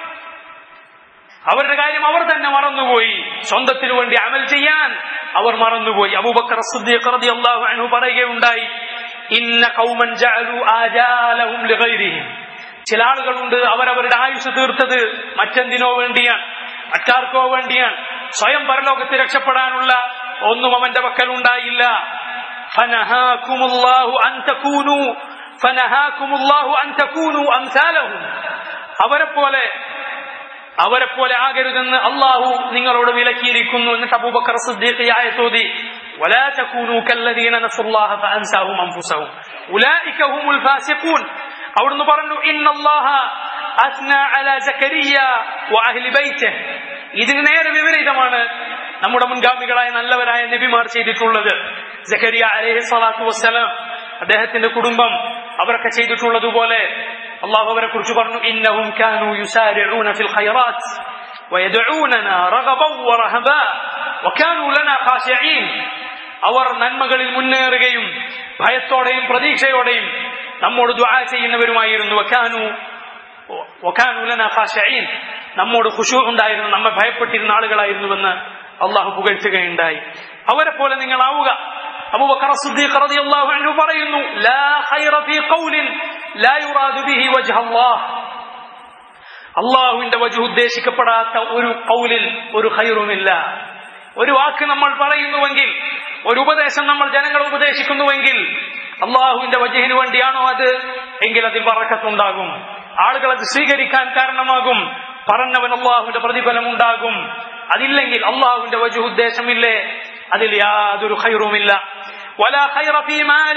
അവരുടെ കാര്യം അവർ തന്നെ മറന്നുപോയി സ്വന്തത്തിനു വേണ്ടി അമൽ ചെയ്യാൻ അവർ മറന്നുപോയി അബൂബക്കർ റളിയല്ലാഹു അൻഹു പറയുകയുണ്ടായി ഇന്ന ഖൗമൻ ജഅലു ആജാലഹും ലിഗൈരിഹിം ചില ആളുകളുണ്ട് അവരവരുടെ ആയുസ് തീർത്തത് മറ്റെന്തിനോ വേണ്ടിയാണ് മറ്റാർക്കോ വേണ്ടിയാണ് സ്വയം പരലോകത്ത് രക്ഷപ്പെടാനുള്ള ഒന്നും അവന്റെ പക്കൽ ഉണ്ടായില്ല ഫനഹാകുമുല്ലാഹു അൻ തകൂനു ഫനഹാകുമുല്ലാഹു അൻ തകൂനു അംസാലഹും അവരെ പോലെ അവരെ പോലെ ആകരുതെന്ന് അള്ളാഹു നിങ്ങളോട് വിലക്കിയിരിക്കുന്നു എന്നിട്ട് അബൂബക്കർ സിദ്ദീഖ് ആയത്തോതി ولا تكونوا كالذين نسوا الله فأنساهم أنفسهم أولئك هم الفاسقون അവിടുന്ന് പറഞ്ഞു ഇന്നല്ലാഹ അസ്ന അല സക്കരിയ വഅഹ്ലി ബൈത്തിഹി ഇതിന് നേരെ വിപരീതമാണ് നമ്മുടെ മുൻഗാമികളായ നല്ലവരായ നബിമാർ ചെയ്തിട്ടുള്ളത് സക്കരിയ അലൈഹി സ്വലാത്തു വസ്സലാം അദ്ദേഹത്തിന്റെ കുടുംബം അവരൊക്കെ ചെയ്തിട്ടുള്ളതുപോലെ അള്ളാഹു അവരെ കുറിച്ച് പറഞ്ഞു ഇന്നഹും കാനു യുസാരിഊന ഫിൽ ഖൈറാത്ത് ويدعوننا رغبا ورهبا وكانوا لنا خاشعين അവർ നന്മകളിൽ മുന്നേറുകയും ഭയത്തോടെയും പ്രതീക്ഷയോടെയും നമ്മോട് ദുആ ചെയ്യുന്നവരുമായിരുന്നു വക്കാനു വക്കാനു ലനാ ഖാശഈൻ നമ്മോട് ഖുശൂ ഉണ്ടായിരുന്നു നമ്മെ ഭയപ്പെട്ടിരുന്ന ആളുകളായിരുന്നുവെന്ന് അള്ളാഹു പുകഴ്ത്തുകയുണ്ടായി അവരെ പോലെ നിങ്ങൾ ആവുക അബൂബക്കർ സിദ്ദീഖ് റളിയല്ലാഹു അൻഹു പറയുന്നു ലാ ഖൈറ ഫീ ഖൗലിൻ ലാ യുറാദു ബിഹി വജ്ഹ അല്ലാഹ് അള്ളാഹുവിന്റെ വജു ഉദ്ദേശിക്കപ്പെടാത്ത ഒരു കൗലിൽ ഒരു ഹൈറുമില്ല ഒരു വാക്ക് നമ്മൾ പറയുന്നുവെങ്കിൽ ഒരു ഉപദേശം നമ്മൾ ജനങ്ങളെ ഉപദേശിക്കുന്നുവെങ്കിൽ അള്ളാഹുവിന്റെ വജഹിന് വേണ്ടിയാണോ അത് എങ്കിൽ അതിൽ പറക്കത്തുണ്ടാകും ആളുകൾ അത് സ്വീകരിക്കാൻ കാരണമാകും പറഞ്ഞവൻ അള്ളാഹുവിന്റെ പ്രതിഫലം ഉണ്ടാകും അതില്ലെങ്കിൽ അള്ളാഹുവിന്റെ വജു ഉദ്ദേശമില്ലേ അതിൽ യാതൊരു ഹൈറുമില്ല ولا خير في مال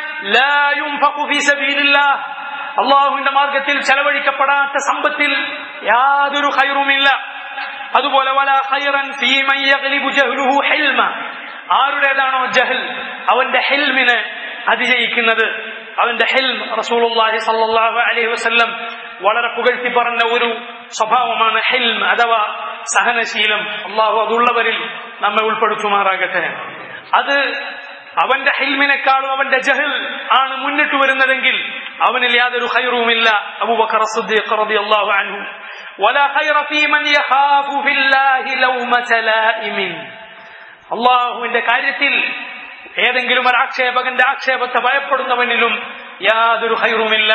لا ينفق في سبيل الله അള്ളാഹുവിന്റെ മാർഗത്തിൽ ചെലവഴിക്കപ്പെടാത്ത സമ്പത്തിൽ യാതൊരു ഹൈറുമില്ല അതുപോലെ വല ഖൈറൻ ഫീ മൻ യഗ്ലിബു ജഹ്ലുഹു ഹിൽമ ആരുടേതാണോ ജഹൽ അവന്റെ ഹിൽമിനെ അതിജയിക്കുന്നത് അവന്റെ ഹിൽം റസൂലുള്ളാഹി സല്ലല്ലാഹു അലൈഹി വസല്ലം വളരെ പുകഴ്ത്തി പറഞ്ഞ ഒരു സ്വഭാവമാണ് ഹിൽം അഥവാ സഹനശീലം അള്ളാഹു അതുള്ളവരിൽ നമ്മെ ഉൾപ്പെടുത്തുമാറാകട്ടെ അത് അവന്റെ ഹിൽമിനെക്കാളും അവന്റെ ജഹൽ ആണ് മുന്നിട്ട് വരുന്നതെങ്കിൽ അവനിൽ യാതൊരു ഖൈറുമില്ല അബൂബക്കർ സിദ്ദീഖ് റളിയല്ലാഹു അൻഹു ولا خير في من يخاف في الله لومة لائم അള്ളാഹുവിന്റെ കാര്യത്തിൽ ഏതെങ്കിലും ഒരു ആക്ഷേപകന്റെ ആക്ഷേപത്തെ ഭയപ്പെടുന്നവനിലും യാതൊരു ഹൈറുമില്ല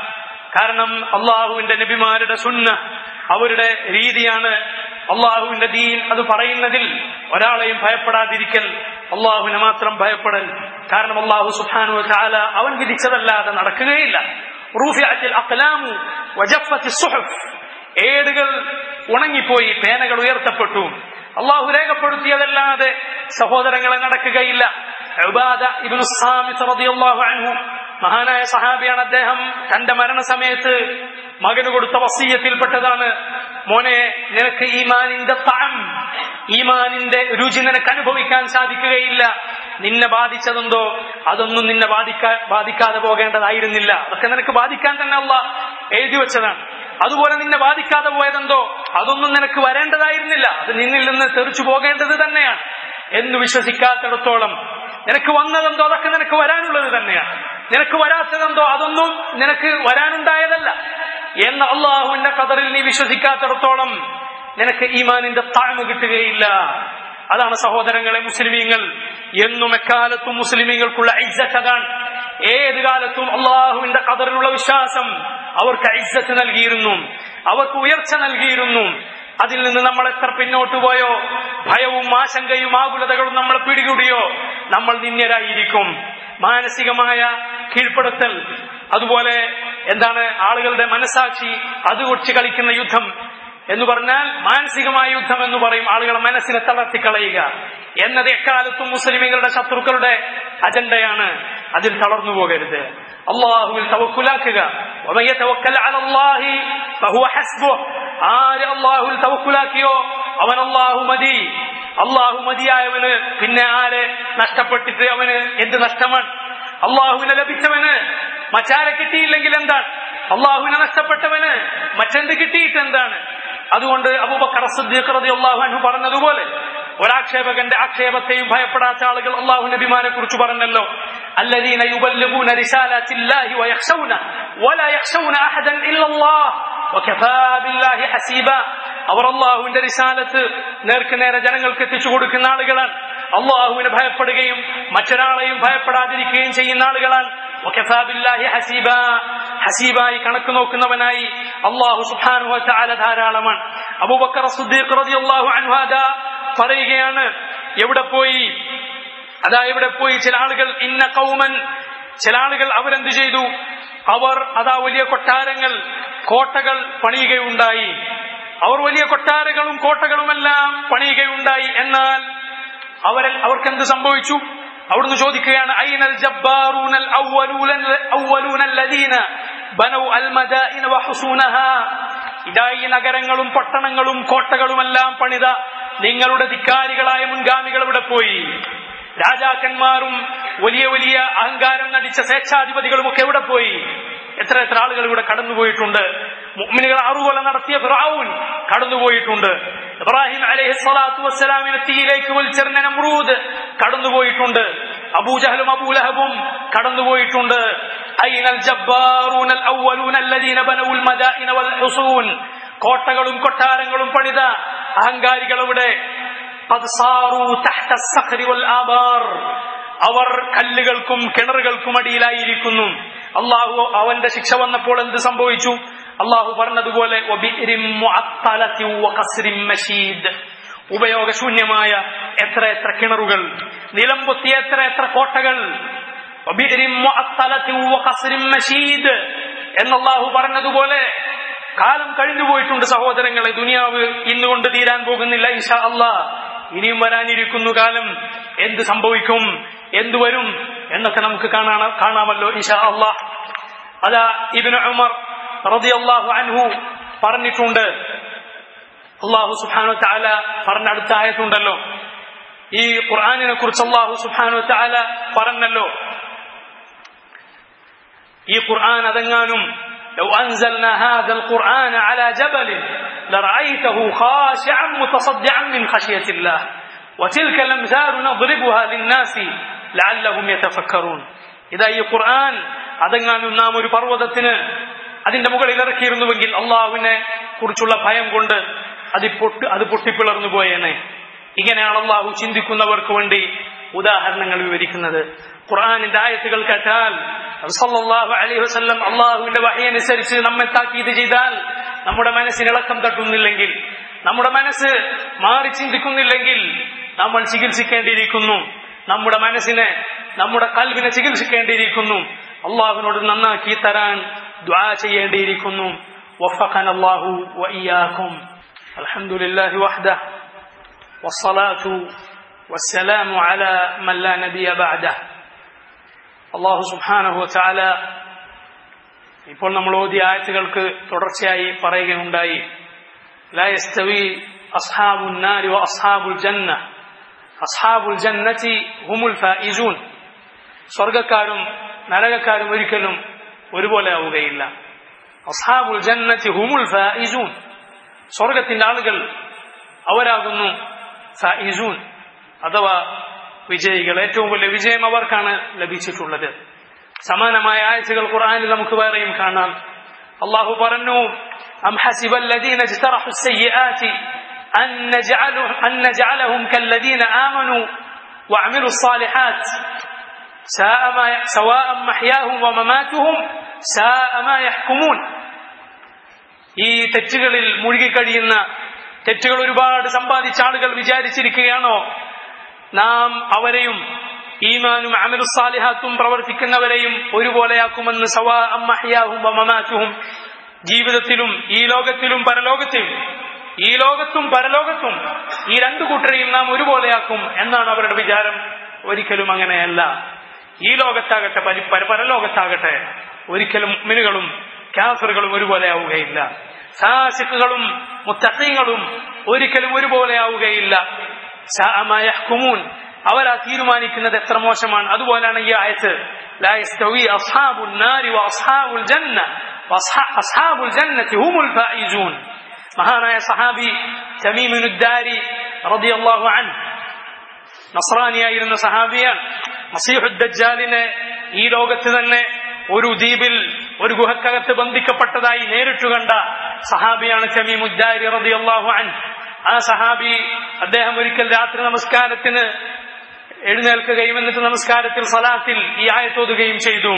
കാരണം അള്ളാഹുവിന്റെ നബിമാരുടെ സുന്ന അവരുടെ രീതിയാണ് അള്ളാഹുവിന്റെ ദീൻ അത് പറയുന്നതിൽ ഒരാളെയും ഭയപ്പെടാതിരിക്കൽ അള്ളാഹുവിനെ മാത്രം ഭയപ്പെടൽ കാരണം അള്ളാഹു സുഹാനു ചാല അവൻ വിധിച്ചതല്ലാതെ നടക്കുകയില്ല റൂഫിഅത്തിൽ അഖ്ലാമു വജഫത്തി സുഹഫ് ഏടുകൾ ഉണങ്ങിപ്പോയി പേനകൾ ഉയർത്തപ്പെട്ടു അള്ളാഹു രേഖപ്പെടുത്തിയതല്ലാതെ സഹോദരങ്ങളെ നടക്കുകയില്ല ഉബാദ ഇബ്നു സാമിത്ത് റളിയല്ലാഹു അൻഹു മഹാനായ സഹാബിയാണ് അദ്ദേഹം തന്റെ മരണസമയത്ത് മകന് കൊടുത്ത വസീയത്തിൽപ്പെട്ടതാണ് മോനെ നിനക്ക് ഈമാനിന്റെ താം ഈമാനിന്റെ രുചി നിനക്ക് അനുഭവിക്കാൻ സാധിക്കുകയില്ല നിന്നെ ബാധിച്ചതെന്തോ അതൊന്നും നിന്നെ ബാധിക്കാ ബാധിക്കാതെ പോകേണ്ടതായിരുന്നില്ല അതൊക്കെ നിനക്ക് ബാധിക്കാൻ തന്നെ അല്ല എഴുതി വെച്ചതാണ് അതുപോലെ നിന്നെ ബാധിക്കാതെ പോയതെന്തോ അതൊന്നും നിനക്ക് വരേണ്ടതായിരുന്നില്ല അത് നിന്നിൽ നിന്ന് തെറിച്ചു പോകേണ്ടത് തന്നെയാണ് എന്ന് വിശ്വസിക്കാത്തിടത്തോളം നിനക്ക് വന്നതെന്തോ അതൊക്കെ നിനക്ക് വരാനുള്ളത് തന്നെയാണ് നിനക്ക് വരാത്തതെന്തോ അതൊന്നും നിനക്ക് വരാനുണ്ടായതല്ല എന്ന് അള്ളാഹുവിന്റെ കതറിൽ നീ വിശ്വസിക്കാത്തിടത്തോളം നിനക്ക് ഈമാനിന്റെ താഴ്മ കിട്ടുകയില്ല അതാണ് സഹോദരങ്ങളെ മുസ്ലിമീങ്ങൾ എന്നും എക്കാലത്തും മുസ്ലിമീങ്ങൾക്കുള്ള ഐസത്ത് അതാണ് ഏത് കാലത്തും അള്ളാഹുവിന്റെ കതറിലുള്ള വിശ്വാസം അവർക്ക് ഐസത്ത് നൽകിയിരുന്നു അവർക്ക് ഉയർച്ച നൽകിയിരുന്നു അതിൽ നിന്ന് നമ്മൾ എത്ര പിന്നോട്ട് പോയോ ഭയവും ആശങ്കയും ആകുലതകളും നമ്മളെ പിടികൂടിയോ നമ്മൾ നിന്യരായിരിക്കും മാനസികമായ കീഴ്പ്പെടുത്തൽ അതുപോലെ എന്താണ് ആളുകളുടെ മനസാക്ഷി അത് ഒടിച്ച് കളിക്കുന്ന യുദ്ധം എന്ന് പറഞ്ഞാൽ മാനസികമായ യുദ്ധം എന്ന് പറയും ആളുകളെ മനസ്സിനെ തളർത്തിക്കളയുക എന്നത് എക്കാലത്തും മുസ്ലിമുകളുടെ ശത്രുക്കളുടെ അജണ്ടയാണ് അതിൽ തളർന്നു പോകരുത് അള്ളാഹുവിൽ തവക്കുലാക്കുക ആര് അള്ളാഹുവിൽ തവക്കുലാക്കിയോ അവൻ അള്ളാഹു മതി അള്ളാഹു മതിയായവന് പിന്നെ ആരെ നഷ്ടപ്പെട്ടിട്ട് അവന് എന്ത് നഷ്ടമാണ് അള്ളാഹുവിനെ ലഭിച്ചവന് മറ്റാരെ കിട്ടിയില്ലെങ്കിൽ എന്താണ് അള്ളാഹുവിനെ നഷ്ടപ്പെട്ടവന് മറ്റെന്ത് കിട്ടിയിട്ട് എന്താണ് അതുകൊണ്ട് അബൂബക്കർ സിദ്ദീഖ് റളിയല്ലാഹു അൻഹു പറഞ്ഞതുപോലെ ഒരാക്ഷേപകന്റെ ആക്ഷേപത്തെയും ഭയപ്പെടാത്ത ആളുകൾ അള്ളാഹു നബിമാരെ കുറിച്ച് പറഞ്ഞല്ലോ الذين يبلغون رسالات الله ويخشون ولا يخشون احدا الا الله وكفى بالله حسيبا അവർ അള്ളാഹുവിന്റെ റിസാലത്ത് നേർക്ക് നേരെ ജനങ്ങൾക്ക് എത്തിച്ചു കൊടുക്കുന്ന ആളുകളാണ് അള്ളാഹുവിനെ ഭയപ്പെടുകയും മറ്റൊരാളെയും ഭയപ്പെടാതിരിക്കുകയും ചെയ്യുന്ന ആളുകളാണ് ഹസീബ ഹസീബായി കണക്ക് നോക്കുന്നവനായി അള്ളാഹു സുഹാനു ചാല ധാരാളമാണ് അബൂബക്കർ സുദ്ദീഖ് റളിയല്ലാഹു അൻഹു അതാ പറയുകയാണ് എവിടെ പോയി അതാ എവിടെ പോയി ചില ആളുകൾ ഇന്ന കൗമൻ ചില ആളുകൾ അവരെന്ത് ചെയ്തു അവർ അതാ വലിയ കൊട്ടാരങ്ങൾ കോട്ടകൾ പണിയുകയുണ്ടായി അവർ വലിയ കൊട്ടാരങ്ങളും കോട്ടകളുമെല്ലാം പണിയുകയുണ്ടായി എന്നാൽ അവർ അവർക്ക് എന്ത് സംഭവിച്ചു അവിടുന്ന് ചോദിക്കുകയാണ് ഐനൽ ജബ്ബാറൂനൽ അവലൂനല്ലദീന ബനൗ അൽ മദായിന വഹുസൂനഹാ ഇതാ ഈ നഗരങ്ങളും പട്ടണങ്ങളും കോട്ടകളുമെല്ലാം പണിത നിങ്ങളുടെ ധിക്കാരികളായ മുൻഗാമികൾ ഇവിടെ പോയി രാജാക്കന്മാരും വലിയ വലിയ അഹങ്കാരം നടിച്ച സ്വേച്ഛാധിപതികളും ഒക്കെ എവിടെ പോയി എത്ര എത്ര ആളുകൾ ഇവിടെ കടന്നുപോയിട്ടുണ്ട് മുഅ്മിനുകൾ അറുകൊല നടത്തിയ ഫിറഔൻ കടന്നുപോയിട്ടുണ്ട് ഇബ്രാഹിം അലൈഹി സ്വലാത്തു വസ്സലാമിനെ തീയിലേക്ക് വലിച്ചെറിഞ്ഞ നമ്രൂദ് കടന്നുപോയിട്ടുണ്ട് അബൂജഹലും അബൂലഹബും കടന്നുപോയിട്ടുണ്ട് ഐനൽ ജബ്ബാറൂനൽ അവ്വലൂന അല്ലദീന ബനവുൽ മദായിന വൽ ഹുസൂൻ കോട്ടകളും കൊട്ടാരങ്ങളും പണിത അഹങ്കാരികൾ അവിടെ قد صاروا تحت الصخر والآبار അവർ കല്ലുകൾക്കും കിണറുകൾക്കും അടിയിലായിരിക്കുന്നു അള്ളാഹു അവന്റെ ശിക്ഷ വന്നപ്പോൾ എന്ത് സംഭവിച്ചു അള്ളാഹു പറഞ്ഞതുപോലെ വബിഇരിൻ മുഅത്തലത്തിൻ വഖസ്രിൻ മശീദ് ഉപയോഗശൂന്യമായ എത്ര എത്ര കിണറുകൾ നിലംപൊത്തിയ എത്ര എത്ര കോട്ടകൾ വബിഇരിൻ മുഅത്തലത്തിൻ വഖസ്രിൻ മശീദ് എന്നല്ലാഹു പറഞ്ഞതുപോലെ കാലം കഴിഞ്ഞു പോയിട്ടുണ്ട് സഹോദരങ്ങളെ ദുനിയാവ് ഇന്നുകൊണ്ട് തീരാൻ പോകുന്നില്ല ഇഷാ അള്ളാ ഇനിയും വരാനിരിക്കുന്നു കാലം എന്ത് സംഭവിക്കും എന്തു വരും എന്നൊക്കെ നമുക്ക് കാണാ കാണാമല്ലോ ഇഷാ അള്ളാഹ് അതാ ഇബിന് ഉമർ റളിയല്ലാഹു അൻഹു പറഞ്ഞിട്ടുണ്ട് അള്ളാഹു സുബ്ഹാനഹു തആല പറഞ്ഞ അടുത്ത ആയത്തുണ്ടല്ലോ ഈ ഖുർആനിനെ കുറിച്ച് അള്ളാഹു സുബ്ഹാനഹു തആല പറഞ്ഞല്ലോ ഈ ഖുർആൻ അതെങ്ങാനും لو أنزلنا هذا القرآن على جبل لرأيته خاشعا متصدعا من خشية الله وتلك الأمثال نضربها للناس لعلهم يتفكرون إذا ഈ ഖുർആൻ അതെങ്ങാനും നാം ഒരു പർവ്വതത്തിന് അതിന്റെ മുകളിൽ ഇറക്കിയിരുന്നുവെങ്കിൽ അള്ളാഹുവിനെ കുറിച്ചുള്ള ഭയം കൊണ്ട് അത് പൊട്ടി അത് പൊട്ടിപ്പിളർന്നു പോയേനെ ഇങ്ങനെയാണ് അള്ളാഹു ചിന്തിക്കുന്നവർക്ക് വേണ്ടി ഉദാഹരണങ്ങൾ വിവരിക്കുന്നത് ഖുർആാനിന്റെ ആയത്തുകൾ കേട്ടാൽ സല്ലല്ലാഹു അലൈഹി വസല്ലം അള്ളാഹുവിന്റെ വഹയനുസരിച്ച് നമ്മെ താക്കീത് ചെയ്താൽ നമ്മുടെ മനസ്സിന് ഇളക്കം തട്ടുന്നില്ലെങ്കിൽ നമ്മുടെ മനസ്സ് മാറി ചിന്തിക്കുന്നില്ലെങ്കിൽ നമ്മൾ ചികിത്സിക്കേണ്ടിയിരിക്കുന്നു നമ്മുടെ മനസ്സിനെ നമ്മുടെ കൽവിനെ ചികിത്സിക്കേണ്ടിയിരിക്കുന്നു അള്ളാഹുവിനോട് നന്നാക്കി തരാൻ ദ്വാ ചെയ്യേണ്ടിയിരിക്കുന്നു وفقنا الله وإياكم الحمد لله وحده والصلاة والسلام على من لا نبي بعده അള്ളാഹു സുബ്ഹാനഹു വതആല ഇപ്പോൾ നമ്മൾ ഓതിയ ആയത്തുകൾക്ക് തുടർച്ചയായി പറയുകയുണ്ടായി لا يستوي أصحاب النار وأصحاب الجنة أصحاب الجنة هم الفائزون സ്വർഗക്കാരും നരകക്കാരും ഒരിക്കലും ഒരുപോലെ ആവുകയില്ല അസ്ഹാബുൽ ജന്നത്തി ഹുമുൽ ഫായിസൂൻ സ്വർഗത്തിന്റെ ആളുകൾ അവരാകുന്നു ഫായിസൂൻ അഥവാ വിജയികൾ ഏറ്റവും വലിയ വിജയം അവർക്കാണ് ലഭിച്ചിട്ടുള്ളത് സമാനമായ ആഴ്ചകൾ ഖുർആനിൽ നമുക്ക് വേറെയും കാണാം അള്ളാഹു പറഞ്ഞു أم حسب الذين اجترحوا السيئات أن, نجعله أن نجعلهم كالذين آمنوا وعملوا الصالحات ساء ما سواء محياهم ومماتهم ساء ما يحكمون ഈ തെറ്റുകളിൽ മുഴുകിക്കഴിയുന്ന തെറ്റുകൾ ഒരുപാട് സമ്പാദിച്ച ആളുകൾ വിചാരിച്ചിരിക്കുകയാണോ നാം അവരെയും ഈമാനും അമലുസാലിഹാത്തും പ്രവർത്തിക്കുന്നവരെയും ഒരുപോലെയാക്കുമെന്ന് സവാ അമ്മഹിയാഹും മമാറ്റുഹും ജീവിതത്തിലും ഈ ലോകത്തിലും പരലോകത്തിലും ഈ ലോകത്തും പരലോകത്തും ഈ രണ്ടു കൂട്ടരെയും നാം ഒരുപോലെയാക്കും എന്നാണ് അവരുടെ വിചാരം ഒരിക്കലും അങ്ങനെയല്ല ഈ ലോകത്താകട്ടെ പരി- പര- പരലോകത്താകട്ടെ ഒരിക്കലും മിനുകളും കാഫറുകളും ഒരുപോലെ ആവുകയില്ല സാസിക്കുകളും മുത്തഖീങ്ങളും ഒരിക്കലും ഒരുപോലെ ആവുകയില്ല സാഅമായഹ്കുമൂൻ അവരാ തീരുമാനിക്കുന്നത് എത്ര മോശമാണ് അതുപോലെയാണ് ഈ ആയത്ത് لا يستوي أصحاب النار وأصحاب الجنة وأصحاب الجنة هم الفائزون മഹാനായ സഹാബി തമീമിനുദ്ദാരി റളിയല്ലാഹു അൻഹു നസ്രാനിയായിരുന്ന സഹാബിയാണ് മസീഹുദ്ദജാലിനെ ഈ ലോകത്ത് തന്നെ ഒരു ദ്വീപിൽ ഒരു ഗുഹക്കകത്ത് ബന്ധിക്കപ്പെട്ടതായി നേരിട്ട് കണ്ട സഹാബിയാണ് തമീമുദ്ദാരി റളിയല്ലാഹു അൻഹു ആ സഹാബി അദ്ദേഹം ഒരിക്കൽ രാത്രി നമസ്കാരത്തിന് എഴുന്നേൽക്കുകയും എന്നിട്ട് നമസ്കാരത്തിൽ സലാത്തിൽ ഈ ആയത്തോതുകയും ചെയ്തു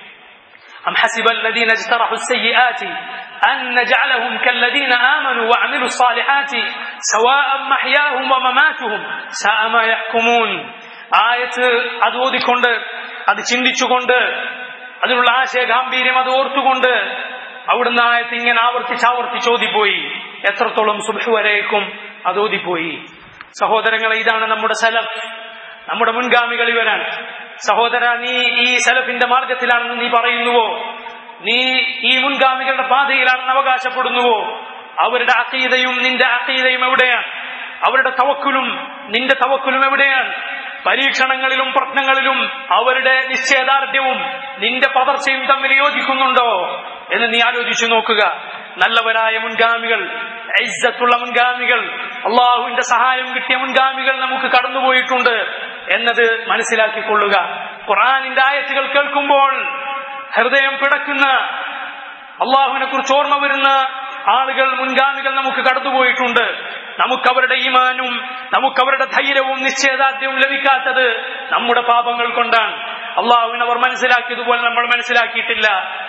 أم حسب الذين اجترحوا السيئات أن نجعلهم كالذين آمنوا وعملوا الصالحات سواء محياهم ومماتهم ساء ما يحكمون ആയത്ത് അത് ഓതിക്കൊണ്ട് അത് ചിന്തിച്ചുകൊണ്ട് അതിനുള്ള ആശയ ഗാംഭീര്യം അത് ഓർത്തുകൊണ്ട് അവിടുന്ന് ആയത്ത് ഇങ്ങനെ ആവർത്തിച്ച് ആവർത്തിച്ച് ഓതിപ്പോയി എത്രത്തോളം സുബഹ് വരേക്കും അത് ഓതിപ്പോയി സഹോദരങ്ങളെ ഇതാണ് നമ്മുടെ സലഫ് നമ്മുടെ മുൻഗാമികൾ ഇവരാണ് സഹോദര നീ ഈ സലഫിന്റെ മാർഗത്തിലാണെന്ന് നീ പറയുന്നുവോ നീ ഈ മുൻഗാമികളുടെ പാതയിലാണെന്ന് അവകാശപ്പെടുന്നുവോ അവരുടെ അക്കീതയും നിന്റെ അക്കീതയും എവിടെയാണ് അവരുടെ തവക്കുലും നിന്റെ തവക്കുലും എവിടെയാണ് പരീക്ഷണങ്ങളിലും പ്രശ്നങ്ങളിലും അവരുടെ നിശ്ചയദാർഢ്യവും നിന്റെ പതർച്ചയും തമ്മിൽ യോജിക്കുന്നുണ്ടോ എന്ന് നീ ആലോചിച്ചു നോക്കുക നല്ലവരായ മുൻഗാമികൾ ഐസത്തുള്ള മുൻഗാമികൾ അള്ളാഹുവിന്റെ സഹായം കിട്ടിയ മുൻഗാമികൾ നമുക്ക് കടന്നുപോയിട്ടുണ്ട് എന്നത് മനസ്സിലാക്കിക്കൊള്ളുക ഖുറാനിന്റെ ആയത്തുകൾ കേൾക്കുമ്പോൾ ഹൃദയം പിടക്കുന്ന അള്ളാഹുവിനെ കുറിച്ച് ഓർമ്മ വരുന്ന ആളുകൾ മുൻഗാമികൾ നമുക്ക് കടന്നുപോയിട്ടുണ്ട് നമുക്ക് അവരുടെ ഈമാനും നമുക്ക് അവരുടെ ധൈര്യവും നിശ്ചയദാർഢ്യവും ലഭിക്കാത്തത് നമ്മുടെ പാപങ്ങൾ കൊണ്ടാണ് അള്ളാഹുവിനെ അവർ മനസ്സിലാക്കിയതുപോലെ നമ്മൾ മനസ്സിലാക്കിയിട്ടില്ല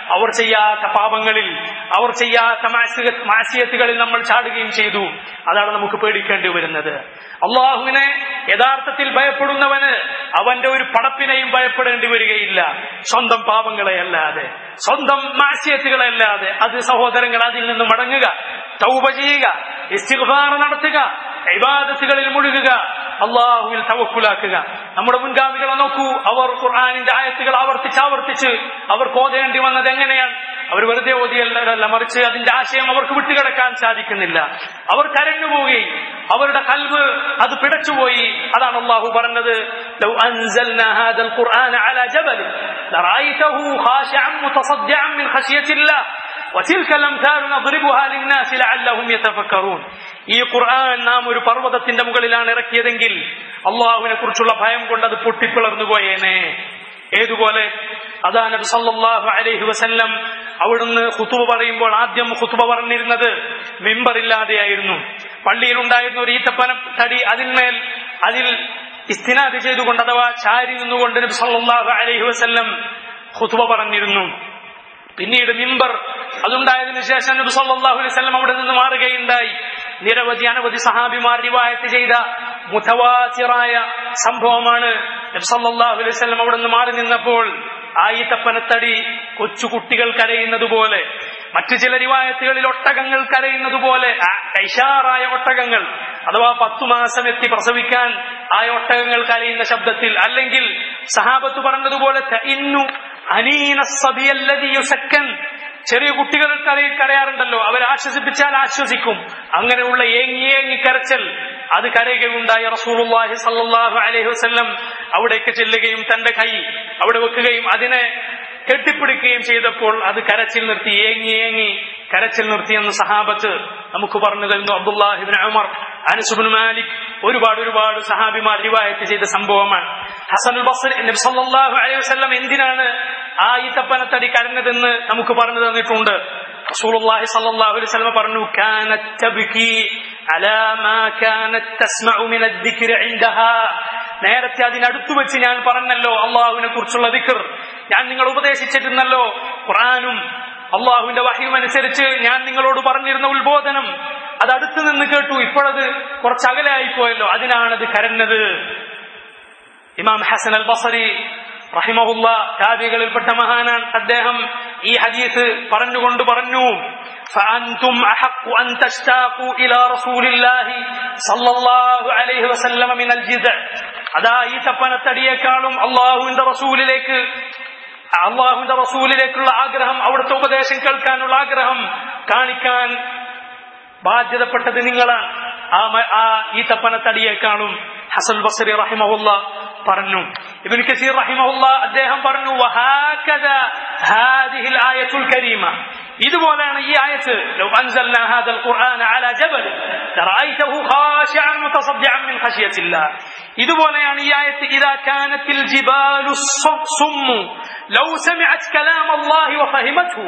അവർ ചെയ്യാത്ത പാപങ്ങളിൽ അവർ ചെയ്യാത്ത മാസിക- മാസിയത്തുകളിൽ നമ്മൾ ചാടുകയും ചെയ്തു അതാണ് നമുക്ക് പേടിക്കേണ്ടി വരുന്നത് അള്ളാഹുവിനെ യഥാർത്ഥത്തിൽ ഭയപ്പെടുന്നവന് അവന്റെ ഒരു പടപ്പിനെയും ഭയപ്പെടേണ്ടി വരികയില്ല സ്വന്തം പാപങ്ങളെ അല്ലാതെ സ്വന്തം മാസിയത്തുകളെ അല്ലാതെ അത് സഹോദരങ്ങൾ അതിൽ നിന്ന് മടങ്ങുക തൗബ ചെയ്യുക ഇസ്തിഗ്ഫാർ നടത്തുക ഇബാദത്തുകളിൽ മുഴുകുക അള്ളാഹുവിൽ തവക്കുലാക്കുക നമ്മുടെ മുൻഗാമികളെ നോക്കൂ അവർ ഖുർആാനിന്റെ ആയത്തുകൾ ആവർത്തിച്ച് ആവർത്തിച്ച് അവർക്ക് ഓതേണ്ടി വന്നത് എങ്ങനെയാണ് അവർ വെറുതെ ഓതിയല്ല മറിച്ച് അതിന്റെ ആശയം അവർക്ക് വിട്ടുകിടക്കാൻ സാധിക്കുന്നില്ല അവർ കരഞ്ഞുപോവുകയും അവരുടെ കൽവ് അത് പിടച്ചുപോയി അതാണ് അള്ളാഹു പറഞ്ഞത് لو أنزلنا هذا القرآن على جبل لرأيته خاشعا متصدعا من خشية الله وتلك الأمثال نضربها للناس لعلهم يتفكرون ഈ ഖുർആൻ നാം ഒരു പർവ്വതത്തിന്റെ മുകളിലാണ് ഇറക്കിയതെങ്കിൽ അള്ളാഹുവിനെ കുറിച്ചുള്ള ഭയം കൊണ്ട് അത് പൊട്ടിപ്പിളർന്നു പോയേനെ ഏതുപോലെ അതാ നബി സല്ലല്ലാഹു അലൈഹി വസല്ലം അവിടുന്ന് ഖുതുബ പറയുമ്പോൾ ആദ്യം ഖുതുബ പറഞ്ഞിരുന്നത് മിമ്പറില്ലാതെയായിരുന്നു പള്ളിയിലുണ്ടായിരുന്ന ഒരു ഈത്തപ്പന തടി അതിന്മേൽ അതിൽ ഇസ്തിനാദ് ചെയ്തുകൊണ്ട് അഥവാ ചാരി നിന്നുകൊണ്ട് നബി സല്ലല്ലാഹു അലൈഹി വസല്ലം ഖുതുബ പറഞ്ഞിരുന്നു പിന്നീട് മിമ്പർ അതുണ്ടായതിനു ശേഷം നബി സല്ലല്ലാഹു അലൈഹി വസല്ലം അവിടെ നിന്ന് മാറുകയുണ്ടായി നിരവധി അനവധി സഹാബിമാർ റിവായത്ത് ചെയ്ത മുതവാസിറായ സംഭവമാണ് നബി സല്ലല്ലാഹു അലൈഹി വസല്ലം അവിടെ നിന്ന് മാറി നിന്നപ്പോൾ ആയിത്തപ്പനത്തടി കൊച്ചു കുട്ടികൾ കരയുന്നത് പോലെ മറ്റു ചില റിവായത്തുകളിൽ ഒട്ടകങ്ങൾ കരയുന്നത് പോലെ ഐഷാറായ ഒട്ടകങ്ങൾ അഥവാ പത്തു മാസം എത്തി പ്രസവിക്കാൻ ആയ ഒട്ടകങ്ങൾ കരയുന്ന ശബ്ദത്തിൽ അല്ലെങ്കിൽ സഹാബത്ത് പറഞ്ഞതുപോലെ ഇന്നു അനീന സബിയല്ലതി യുസക്കൻ ചെറിയ കുട്ടികൾ കരയിൽ കരയാറുണ്ടല്ലോ അവരെ ആശ്വസിപ്പിച്ചാൽ ആശ്വസിക്കും അങ്ങനെയുള്ള ഏങ്ങി ഏങ്ങി കരച്ചൽ അത് കരയുകയുണ്ടായ റസൂലുള്ളാഹി സല്ലല്ലാഹു അലൈഹി വസല്ലം അവിടേക്ക് ചെല്ലുകയും തന്റെ കൈ അവിടെ വെക്കുകയും അതിനെ കെട്ടിപ്പിടിക്കുകയും ചെയ്തപ്പോൾ അത് കരച്ചിൽ നിർത്തി ഏങ്ങി ഏങ്ങി കരച്ചിൽ നിർത്തിയെന്ന് സഹാബത്ത് നമുക്ക് പറഞ്ഞു തരുന്നു അബ്ദുല്ലാഹിബിൻ ഉമർ അനസുബിൻ മാലിക് ഒരുപാട് ഒരുപാട് സഹാബിമാർ റിവായത്ത് ചെയ്ത സംഭവമാണ് ഹസനുൽ ബസ്രി നബി സല്ലല്ലാഹു അലൈഹി വസല്ലം എന്തിനാണ് ആ ഈത്തപ്പനത്തടി കരഞ്ഞതെന്ന് നമുക്ക് പറഞ്ഞു തന്നിട്ടുണ്ട് റസൂലുള്ളാഹി സ്വല്ലല്ലാഹു അലൈഹി വസല്ലം പറഞ്ഞു കാനത് തബ്കി അലാ മാ കാനത് തസ്മഉ മിന الذിക്രി ഇൻദഹാ നേരത്തെ അതിനടുത്തു വെച്ച് ഞാൻ പറഞ്ഞല്ലോ അള്ളാഹുവിനെ കുറിച്ചുള്ള ദിക്ർ ഞാൻ നിങ്ങൾ ഉപദേശിച്ചിരുന്നല്ലോ ഖുർആനും അള്ളാഹുവിന്റെ വഹയും അനുസരിച്ച് ഞാൻ നിങ്ങളോട് പറഞ്ഞിരുന്ന ഉത്ബോധനം അത് അടുത്തു നിന്ന് കേട്ടു ഇപ്പോഴത് കുറച്ച് അകലായി പോയല്ലോ അതിനാണത് കരഞ്ഞത് ഇമാം ഹസൻ അൽ ബസറി റഹിമഹുല്ല താബികളിൽപ്പെട്ട മഹാനാണ് അദ്ദേഹം ഈ ഹദീസ് പറഞ്ഞുകൊണ്ട് പറഞ്ഞു فأنتم أحق أن تشتاقوا إلى رسول الله صلى الله عليه وسلم من الجذع അതാ ഈ തപ്പനത്തടിയേക്കാളും അള്ളാഹുവിന്റെ റസൂലിലേക്ക് അള്ളാഹുവിന്റെ റസൂലിലേക്കുള്ള ആഗ്രഹം അവിടുത്തെ ഉപദേശം കേൾക്കാനുള്ള ആഗ്രഹം കാണിക്കാൻ ബാധ്യതപ്പെട്ടത് നിങ്ങളാണ് ആ മ- ആ ഈ തപ്പനത്തടിയേക്കാളും ഹസൻ ബസരി റഹിമഹുല്ല പറഞ്ഞു ഇബിൻ കസീർ റഹിമഹുല്ല അദ്ദേഹം പറഞ്ഞു വഹാകദ ഹാദിഹിൽ ആയത്തുൽ കരീമ ഇതുപോലെയാണ് ഈ ആയത്ത് ലോ അൻസൽനാ ഹാദൽ ഖുർആന അലാ ജബൽ ലറഅയ്തഹു ഖാശിഅൻ മുതസദ്ദിഅൻ മിൻ ഖശിയത്തില്ലാഹ് ഇതുപോലെയാണ് ഈ ആയത്ത് ഇദാ കാനത്തിൽ ജിബാലു സുമ്മു ലൗ സമിഅത് കലാം അല്ലാഹി വഫഹിമത്ഹു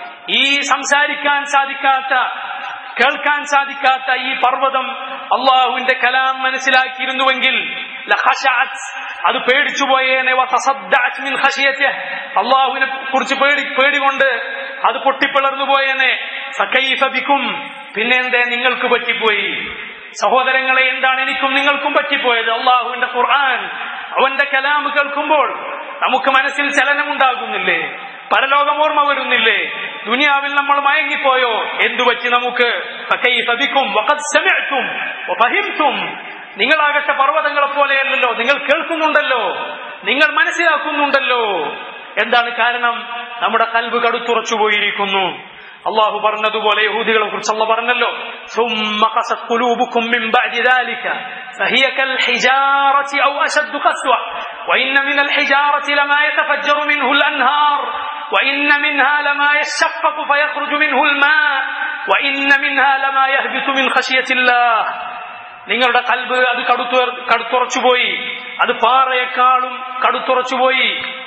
ഈ സംസാരിക്കാൻ സാധിക്കാത്ത കേൾക്കാൻ സാധിക്കാത്ത ഈ പർവ്വതം അള്ളാഹുവിന്റെ കലാം മനസ്സിലാക്കിയിരുന്നുവെങ്കിൽ ലഖശഅത്, അത് പേടിച്ചുപോയേനെ വതസദ്ദഅത് മിൻ ഖശിയത്തിഹ്. അള്ളാഹുവിനെ കുറിച്ച് പേടി പേടി കൊണ്ട് അത് പൊട്ടിപ്പിളർന്നു പോയേനെ ഫകൈഫ ബിക്കും പിന്നെ എന്തേ നിങ്ങൾക്ക് പറ്റിപ്പോയി സഹോദരങ്ങളെ എന്താണ് എനിക്കും നിങ്ങൾക്കും പറ്റിപ്പോയത് അള്ളാഹുവിന്റെ ഖുർആൻ അവന്റെ കലാം കേൾക്കുമ്പോൾ നമുക്ക് മനസ്സിൽ ചലനമുണ്ടാകുന്നില്ലേ പരലോകം ഓർമ്മ വരുന്നില്ലേ ദുനിയാവിൽ നമ്മൾ മയങ്ങിപ്പോയോ എന്തു പറ്റി നമുക്ക് ഫകൈഫ ബിക്കും വഖദ് സമിഅ്തും വഫഹിംതും നിങ്ങളാകട്ടെ പർവ്വതങ്ങളെ പോലെയല്ലല്ലോ നിങ്ങൾ കേൾക്കുന്നുണ്ടല്ലോ നിങ്ങൾ മനസ്സിലാക്കുന്നുണ്ടല്ലോ എന്താണ് കാരണം നമ്മുടെ കൽബ് കടുത്തുറച്ചു പോയിരിക്കുന്നു അള്ളാഹു പറഞ്ഞതുപോലെ യഹൂദികളെ കുറിച്ച് അള്ള പറഞ്ഞല്ലോ ثم قست قلوبكم من بعد ذلك فهي كالحجارة أو أشد قسوة وإن من الحجارة لما يتفجر منه الأنهار وإن منها لما يشقق فيخرج منه الماء وإن منها لما يهبط من خشية الله നിങ്ങളുടെ കൽബ് അത് കടുത്തു കടുത്തുറച്ചുപോയി അത് പാറയെക്കാളും കടുത്തുറച്ചുപോയി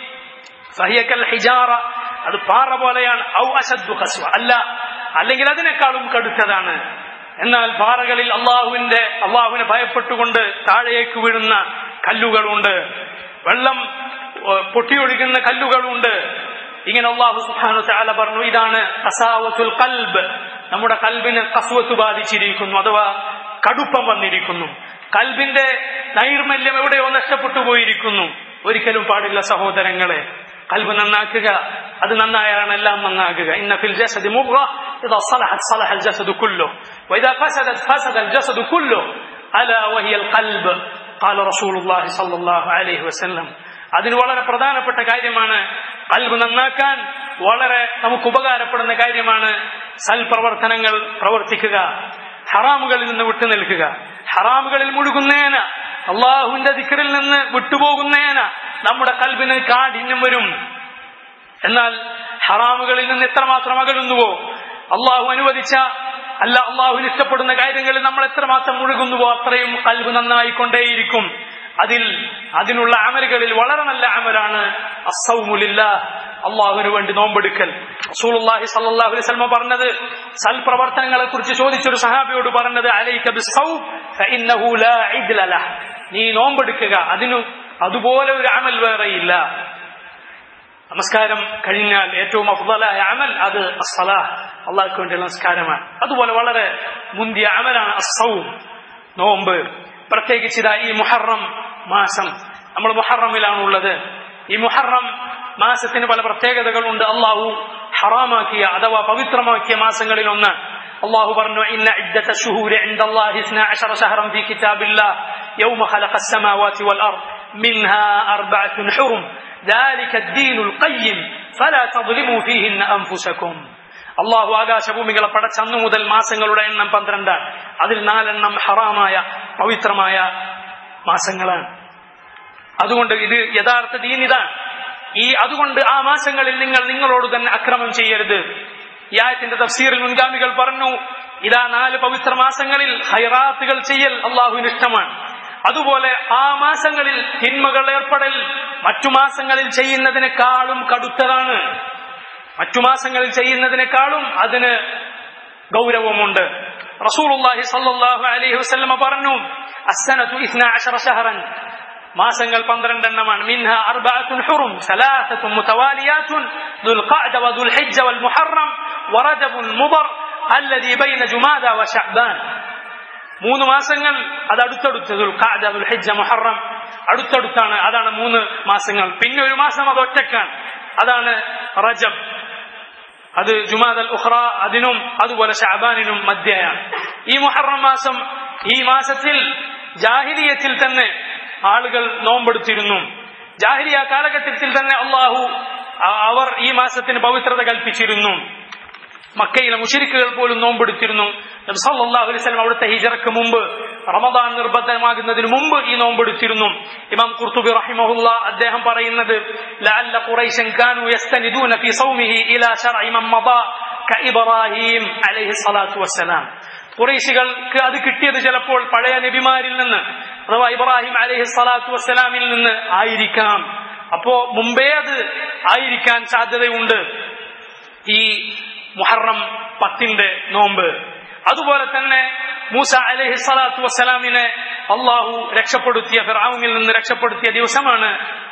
സഹിയക്കൽ ഹിജാറ അത് പാറ പോലെയാണ് ഔ അശദ്ദു ഖസ്വ അല്ല അല്ലെങ്കിൽ അതിനേക്കാളും കടുത്തതാണ് എന്നാൽ പാറകളിൽ അള്ളാഹുവിന്റെ അള്ളാഹുവിനെ ഭയപ്പെട്ടുകൊണ്ട് താഴേക്ക് വീഴുന്ന കല്ലുകളുണ്ട് വെള്ളം ഏഹ്, പൊട്ടിയൊഴുകുന്ന കല്ലുകളുണ്ട് ഇങ്ങനെ അള്ളാഹു സുബ്ഹാനഹു തആല പറഞ്ഞു ഇതാണ് കസാവത്തുൽ ഖൽബ് നമ്മുടെ കൽബിന് കസ്വത്ത് ബാധിച്ചിരിക്കുന്നു അഥവാ കടുപ്പം വന്നിരിക്കുന്നു കൽബിന്റെ നൈർമല്യം എവിടെയോ നഷ്ടപ്പെട്ടു പോയിരിക്കുന്നു ഒരിക്കലും പാടില്ല സഹോദരങ്ങളെ കൽബ് നന്നാക്കുക അത് നന്നായാണ് എല്ലാം നന്നാകുക ഇന്ന ഫിൽ ജസദി മുബ്ഗ ഇദാ സലഹത് സലഹ അൽ ജസദു കുല്ലു വഇദാ ഫസദത് ഫസദ അൽ ജസദു കുല്ലു അലാ വഹിയ അൽ ഖൽബ് ഖാല റസൂലുള്ളാഹി സ്വല്ലല്ലാഹു അലൈഹി വസല്ലം അതിന് വളരെ പ്രധാനപ്പെട്ട കാര്യമാണ് കൽബ് നന്നാക്കാൻ വളരെ നമുക്ക് ഉപകാരപ്പെടുന്ന കാര്യമാണ് സൽപ്രവർത്തനങ്ങൾ പ്രവർത്തിക്കുക ഹറാമുകളിൽ നിന്ന് വിട്ടു നിൽക്കുക ഹറാമുകളിൽ മുഴുകുന്നേന അള്ളാഹുവിന്റെ ദിക്കറിൽ നിന്ന് വിട്ടുപോകുന്നേന നമ്മുടെ കൽബിന് കാഠിന്യം വരും എന്നാൽ ഹറാമുകളിൽ നിന്ന് എത്രമാത്രം അകലുന്നുവോ അള്ളാഹു അനുവദിച്ച അല്ല അള്ളാഹുവിന് ഇഷ്ടപ്പെടുന്ന കാര്യങ്ങളിൽ നമ്മൾ എത്രമാത്രം മുഴുകുന്നുവോ അത്രയും കൽബ് നന്നായിക്കൊണ്ടേയിരിക്കും അതിൽ അതിനുള്ള അമലുകളിൽ വളരെ നല്ല അമലാണ് അസൗമുലില്ല അള്ളാഹുവിന് വേണ്ടി നോമ്പെടുക്കൽ റസൂലുള്ളാഹി സല്ലല്ലാഹു അലൈഹി വസല്ലം പറഞ്ഞത് സൽപ്രവർത്തനങ്ങളെ കുറിച്ച് ചോദിച്ചൊരു സഹാബിയോട് പറഞ്ഞത് അലൈക ബിസ്സൗം ഫഇന്നഹു ലാ ഇദ്ല ലഹ് നീ നോമ്പെടുക്കുക അതിനു അതുപോലെ ഒരു അമൽ വേറെയില്ല നമസ്കാരം കഴിഞ്ഞാൽ ഏറ്റവും അഫ്ദലായ അമൽ അത് അസ്സലാഹ് അള്ളാഹ്ക്ക് വേണ്ടിയുള്ള നമസ്കാരമാണ് അതുപോലെ വളരെ മുന്തിയ അമലാണ് അസൗം നോമ്പ് പ്രത്യേകിച്ച് ഇതാ ഈ മുഹറം മാസം നമ്മൾ മുഹറമിലാണുള്ളത് ഈ മുഹറം മാസത്തിന് പല പ്രത്യേകതകളുണ്ട് അള്ളാഹു ഹറാമാക്കിയ അഥവാ പവിത്രമാക്കിയ മാസങ്ങളിൽ ഒന്ന് അള്ളാഹു പറഞ്ഞു ഇന്ന ഇദ്ദത ശുഹൂരി عند الله 12 شهرا في كتاب الله يوم خلق السماوات والأرض منها أربعة حرم ذلك الدين القيم فلا تظلموا فيهن أنفسكم അള്ളാഹു ആകാശഭൂമികളെ പടച്ച അന്നു മുതൽ മാസങ്ങളുടെ എണ്ണം പന്ത്രണ്ടാണ് അതിൽ നാലെണ്ണം ഹറാമായ പവിത്രമായ മാസങ്ങളാണ് അതുകൊണ്ട് ഇത് യഥാർത്ഥ ദീൻ ഇതാണ് ഈ അതുകൊണ്ട് ആ മാസങ്ങളിൽ നിങ്ങൾ നിങ്ങളോട് തന്നെ അക്രമം ചെയ്യരുത് ഈ ആയത്തിന്റെ തഫ്സീറിൽ മുൻഗാമികൾ പറഞ്ഞു ഇതാ നാല് പവിത്ര മാസങ്ങളിൽ ഹൈറാത്തുകൾ ചെയ്യൽ അള്ളാഹുവിന് ഇഷ്ടമാണ് അതുപോലെ ആ മാസങ്ങളിൽ തിന്മകൾ ഏർപ്പെടൽ മറ്റു മാസങ്ങളിൽ ചെയ്യുന്നതിനേക്കാളും കടുത്തതാണ് മറ്റു മാസങ്ങളിൽ ചെയ്യുന്നതിനേക്കാളും അതിന് ഗൗരവമുണ്ട് റസൂലുള്ളാഹി സല്ലല്ലാഹു അലൈഹി വസല്ലമ പറഞ്ഞു അസ്സനതു ഇസ്ന അശറ ഷഹറൻ മാസങ്ങൾ പന്ത്രണ്ടെണ്ണമാണ് മിൻഹ അർബഅത്തുൻ ഹുറും സലാസത്തുൻ മുതവാലിയാത്തുൻ ദുൽ ഖഅദ വദുൽ ഹിജ്ജ വൽ മുഹറം വറജബുൽ മുബർ അല്ലദി ബൈന ജുമാദ വ ശഅബാൻ മൂന്ന് മാസങ്ങൾ അത് അടുത്തടുത്ത് ദുൽ ഖഅദ ദുൽ ഹിജ്ജ മുഹറം അടുത്തടുത്താണ് അതാണ് മൂന്ന് മാസങ്ങൾ പിന്നെ ഒരു മാസം അത് ഒറ്റക്കാണ് അതാണ് റജബ് അത് ജുമാദൽ ഉഖ്റ അതിനും അതുപോലെ ഷാബാനിനും മധ്യയാണ് ഈ മുഹറം മാസം ഈ മാസത്തിൽ ജാഹിലിയത്തിൽ തന്നെ ആളുകൾ നോമ്പെടുത്തിരുന്നു ജാഹിലിയ കാലഘട്ടത്തിൽ തന്നെ അള്ളാഹു അവർ ഈ മാസത്തിന് പവിത്രത കൽപ്പിച്ചിരുന്നു മക്കയിലെ മുഷിരിക്കുകൾ പോലും നോമ്പെടുത്തിരുന്നു സല്ലല്ലാഹു അലൈഹി വസല്ലം അവിടുത്തെ ഹിജറക്ക് മുമ്പ് റമദാൻ നിർബന്ധമാകുന്നതിന് മുമ്പ് ഈ നോമ്പെടുത്തിരുന്നു ഇമാം ഖുർത്തുബി റഹിമഹുല്ല അദ്ദേഹം പറയുന്നത് ലഅല്ല ഖുറൈശൻ കാനു യസ്തനിദൂന ഫീ സൗമിഹി ഇലാ ശർഇ മൻ മദാ കഇബ്രാഹിം അലൈഹി സ്വലാത്തു വസ്സലാം ഖുറൈശികൾക്ക് അത് കിട്ടിയത് ചിലപ്പോൾ പഴയ നബിമാരിൽ നിന്ന് അഥവാ ഇബ്രാഹിം അലൈഹി സ്വലാത്തു വസ്സലാമിൽ നിന്ന് ആയിരിക്കാം അപ്പോ മുമ്പേ അത് ആയിരിക്കാൻ സാധ്യതയുണ്ട് ഈ മുഹറം പത്തിന്റെ നോമ്പ് അതുപോലെ തന്നെ മൂസ അലഹി സ്വലാത്തു വസ്സലാമിനെ അള്ളാഹു രക്ഷപ്പെടുത്തിയ ഫിറാവുമിൽ നിന്ന് രക്ഷപ്പെടുത്തിയ ദിവസമാണ്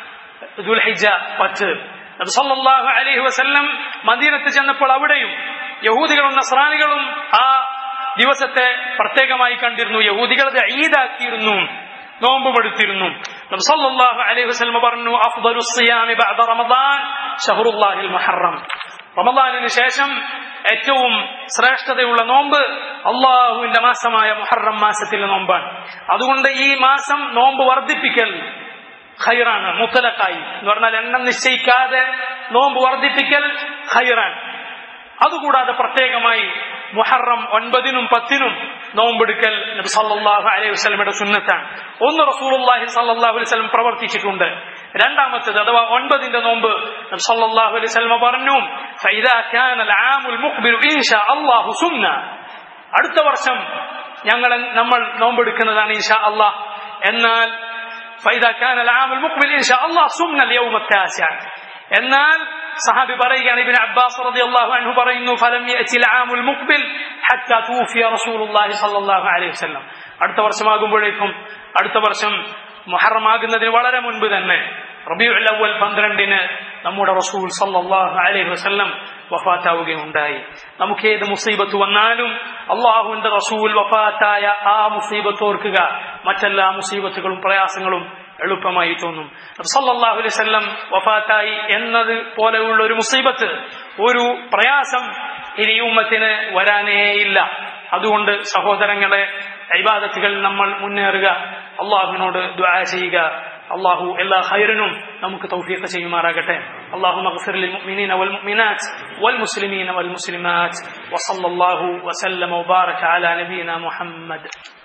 ദുൽഹിജ പത്ത് സല്ലല്ലാഹു അലൈഹി വസല്ലം മദീനത്ത് ചെന്നപ്പോൾ അവിടെയും യഹൂദികളും നസ്രാനികളും ആ ദിവസത്തെ പ്രത്യേകമായി കണ്ടിരുന്നു യഹൂദികൾ അത് ഈദാക്കിയിരുന്നു നോമ്പുമെടുത്തിരുന്നു സല്ലല്ലാഹു അലൈഹി വസല്ലം പറഞ്ഞു അഫ്ദലു സിയാമി ബഅദ റമദാൻ ഷഹറുല്ലാഹിൽ മുഹറം റമദാനിന് ശേഷം ഏറ്റവും ശ്രേഷ്ഠതയുള്ള നോമ്പ് അള്ളാഹുവിന്റെ മാസമായ മുഹറം മാസത്തിലെ നോമ്പാണ് അതുകൊണ്ട് ഈ മാസം നോമ്പ് വർദ്ധിപ്പിക്കൽ ഖൈറാണ് മുത്തലക്കായി എന്ന് പറഞ്ഞാൽ എണ്ണം നിശ്ചയിക്കാതെ നോമ്പ് വർദ്ധിപ്പിക്കൽ ഖൈറാൻ അതുകൂടാതെ പ്രത്യേകമായി മുഹറം ഒൻപതിനും പത്തിനും നോമ്പെടുക്കൽ നബി സല്ലല്ലാഹു അലൈഹി വസല്ലമയുടെ സുന്നത്താണ് ഒന്ന് റസൂലുള്ളാഹി സല്ലല്ലാഹു അലൈഹി വസല്ലം പ്രവർത്തിച്ചിട്ടുണ്ട് രണ്ടാമത്തേത് അഥവാ ഒൻപതിന്റെ നോമ്പ് നബി സല്ലല്ലാഹു അലൈഹി വസല്ലമ പറഞ്ഞു ഫൈദാ കാന അൽആമുൽ മുഖ്ബിലു ഇൻഷാ അല്ലാഹു സുന്ന അടുത്ത വർഷം ഞങ്ങൾ നമ്മൾ നോമ്പെടുക്കുന്നതാണ് ഇൻഷാ അല്ലാഹ് എന്നാൽ ഫൈദാ കാന അൽആമുൽ മുഖ്ബിൽ ഇൻഷാ അല്ലാഹ് സുന്ന اليوم التاسع എന്നാൽ സഹാബി പറയുകയാണ് ഇബ്നു അബ്ബാസ് റളിയല്ലാഹു അൻഹു പറയുന്നു ഫലം യഅതി അൽആമുൽ മുഖ്ബിൽ ഹത്താ തൂഫിയ റസൂലുള്ളാഹി സ്വല്ലല്ലാഹു അലൈഹി വസല്ലം അടുത്ത വർഷമാകുമ്പോഴേക്കും അടുത്ത വർഷം മുഹറമാകുന്നതിന് വളരെ മുൻപ് തന്നെ റബീഉൽ അവ്വൽ പന്ത്രണ്ടിന് നമ്മുടെ റസൂൽ സല്ലല്ലാഹു അലൈഹി വസല്ലം വഫാത്താവുകയുണ്ടായി നമുക്ക് ഏത് മുസീബത്ത് വന്നാലും അള്ളാഹുവിന്റെ റസൂൽ വഫാത്തായ ആ മുസീബത്ത് ഓർക്കുക മറ്റെല്ലാ മുസീബത്തുകളും പ്രയാസങ്ങളും എളുപ്പമായി തോന്നും സല്ലല്ലാഹു അലൈഹി വസല്ലം വഫാത്തായി എന്നത് പോലെയുള്ള ഒരു മുസീബത്ത് ഒരു പ്രയാസം ഇനി ഈ ഉമ്മത്തിന് വരാനേയില്ല അതുകൊണ്ട് സഹോദരങ്ങളെ ഇബാദത്തുകൾ നമ്മൾ മുന്നേറുക അള്ളാഹുവിനോട് ദ്വാ ചെയ്യുക അള്ളാഹു എല്ലാ ഹൈറിനും നമുക്ക് തൗഫീഖ് ചെയ്യുമാറാകട്ടെ اللهم اغفر للمؤمنين والمؤمنات والمسلمين والمسلمات وصلى الله وسلم وبارك على نبينا محمد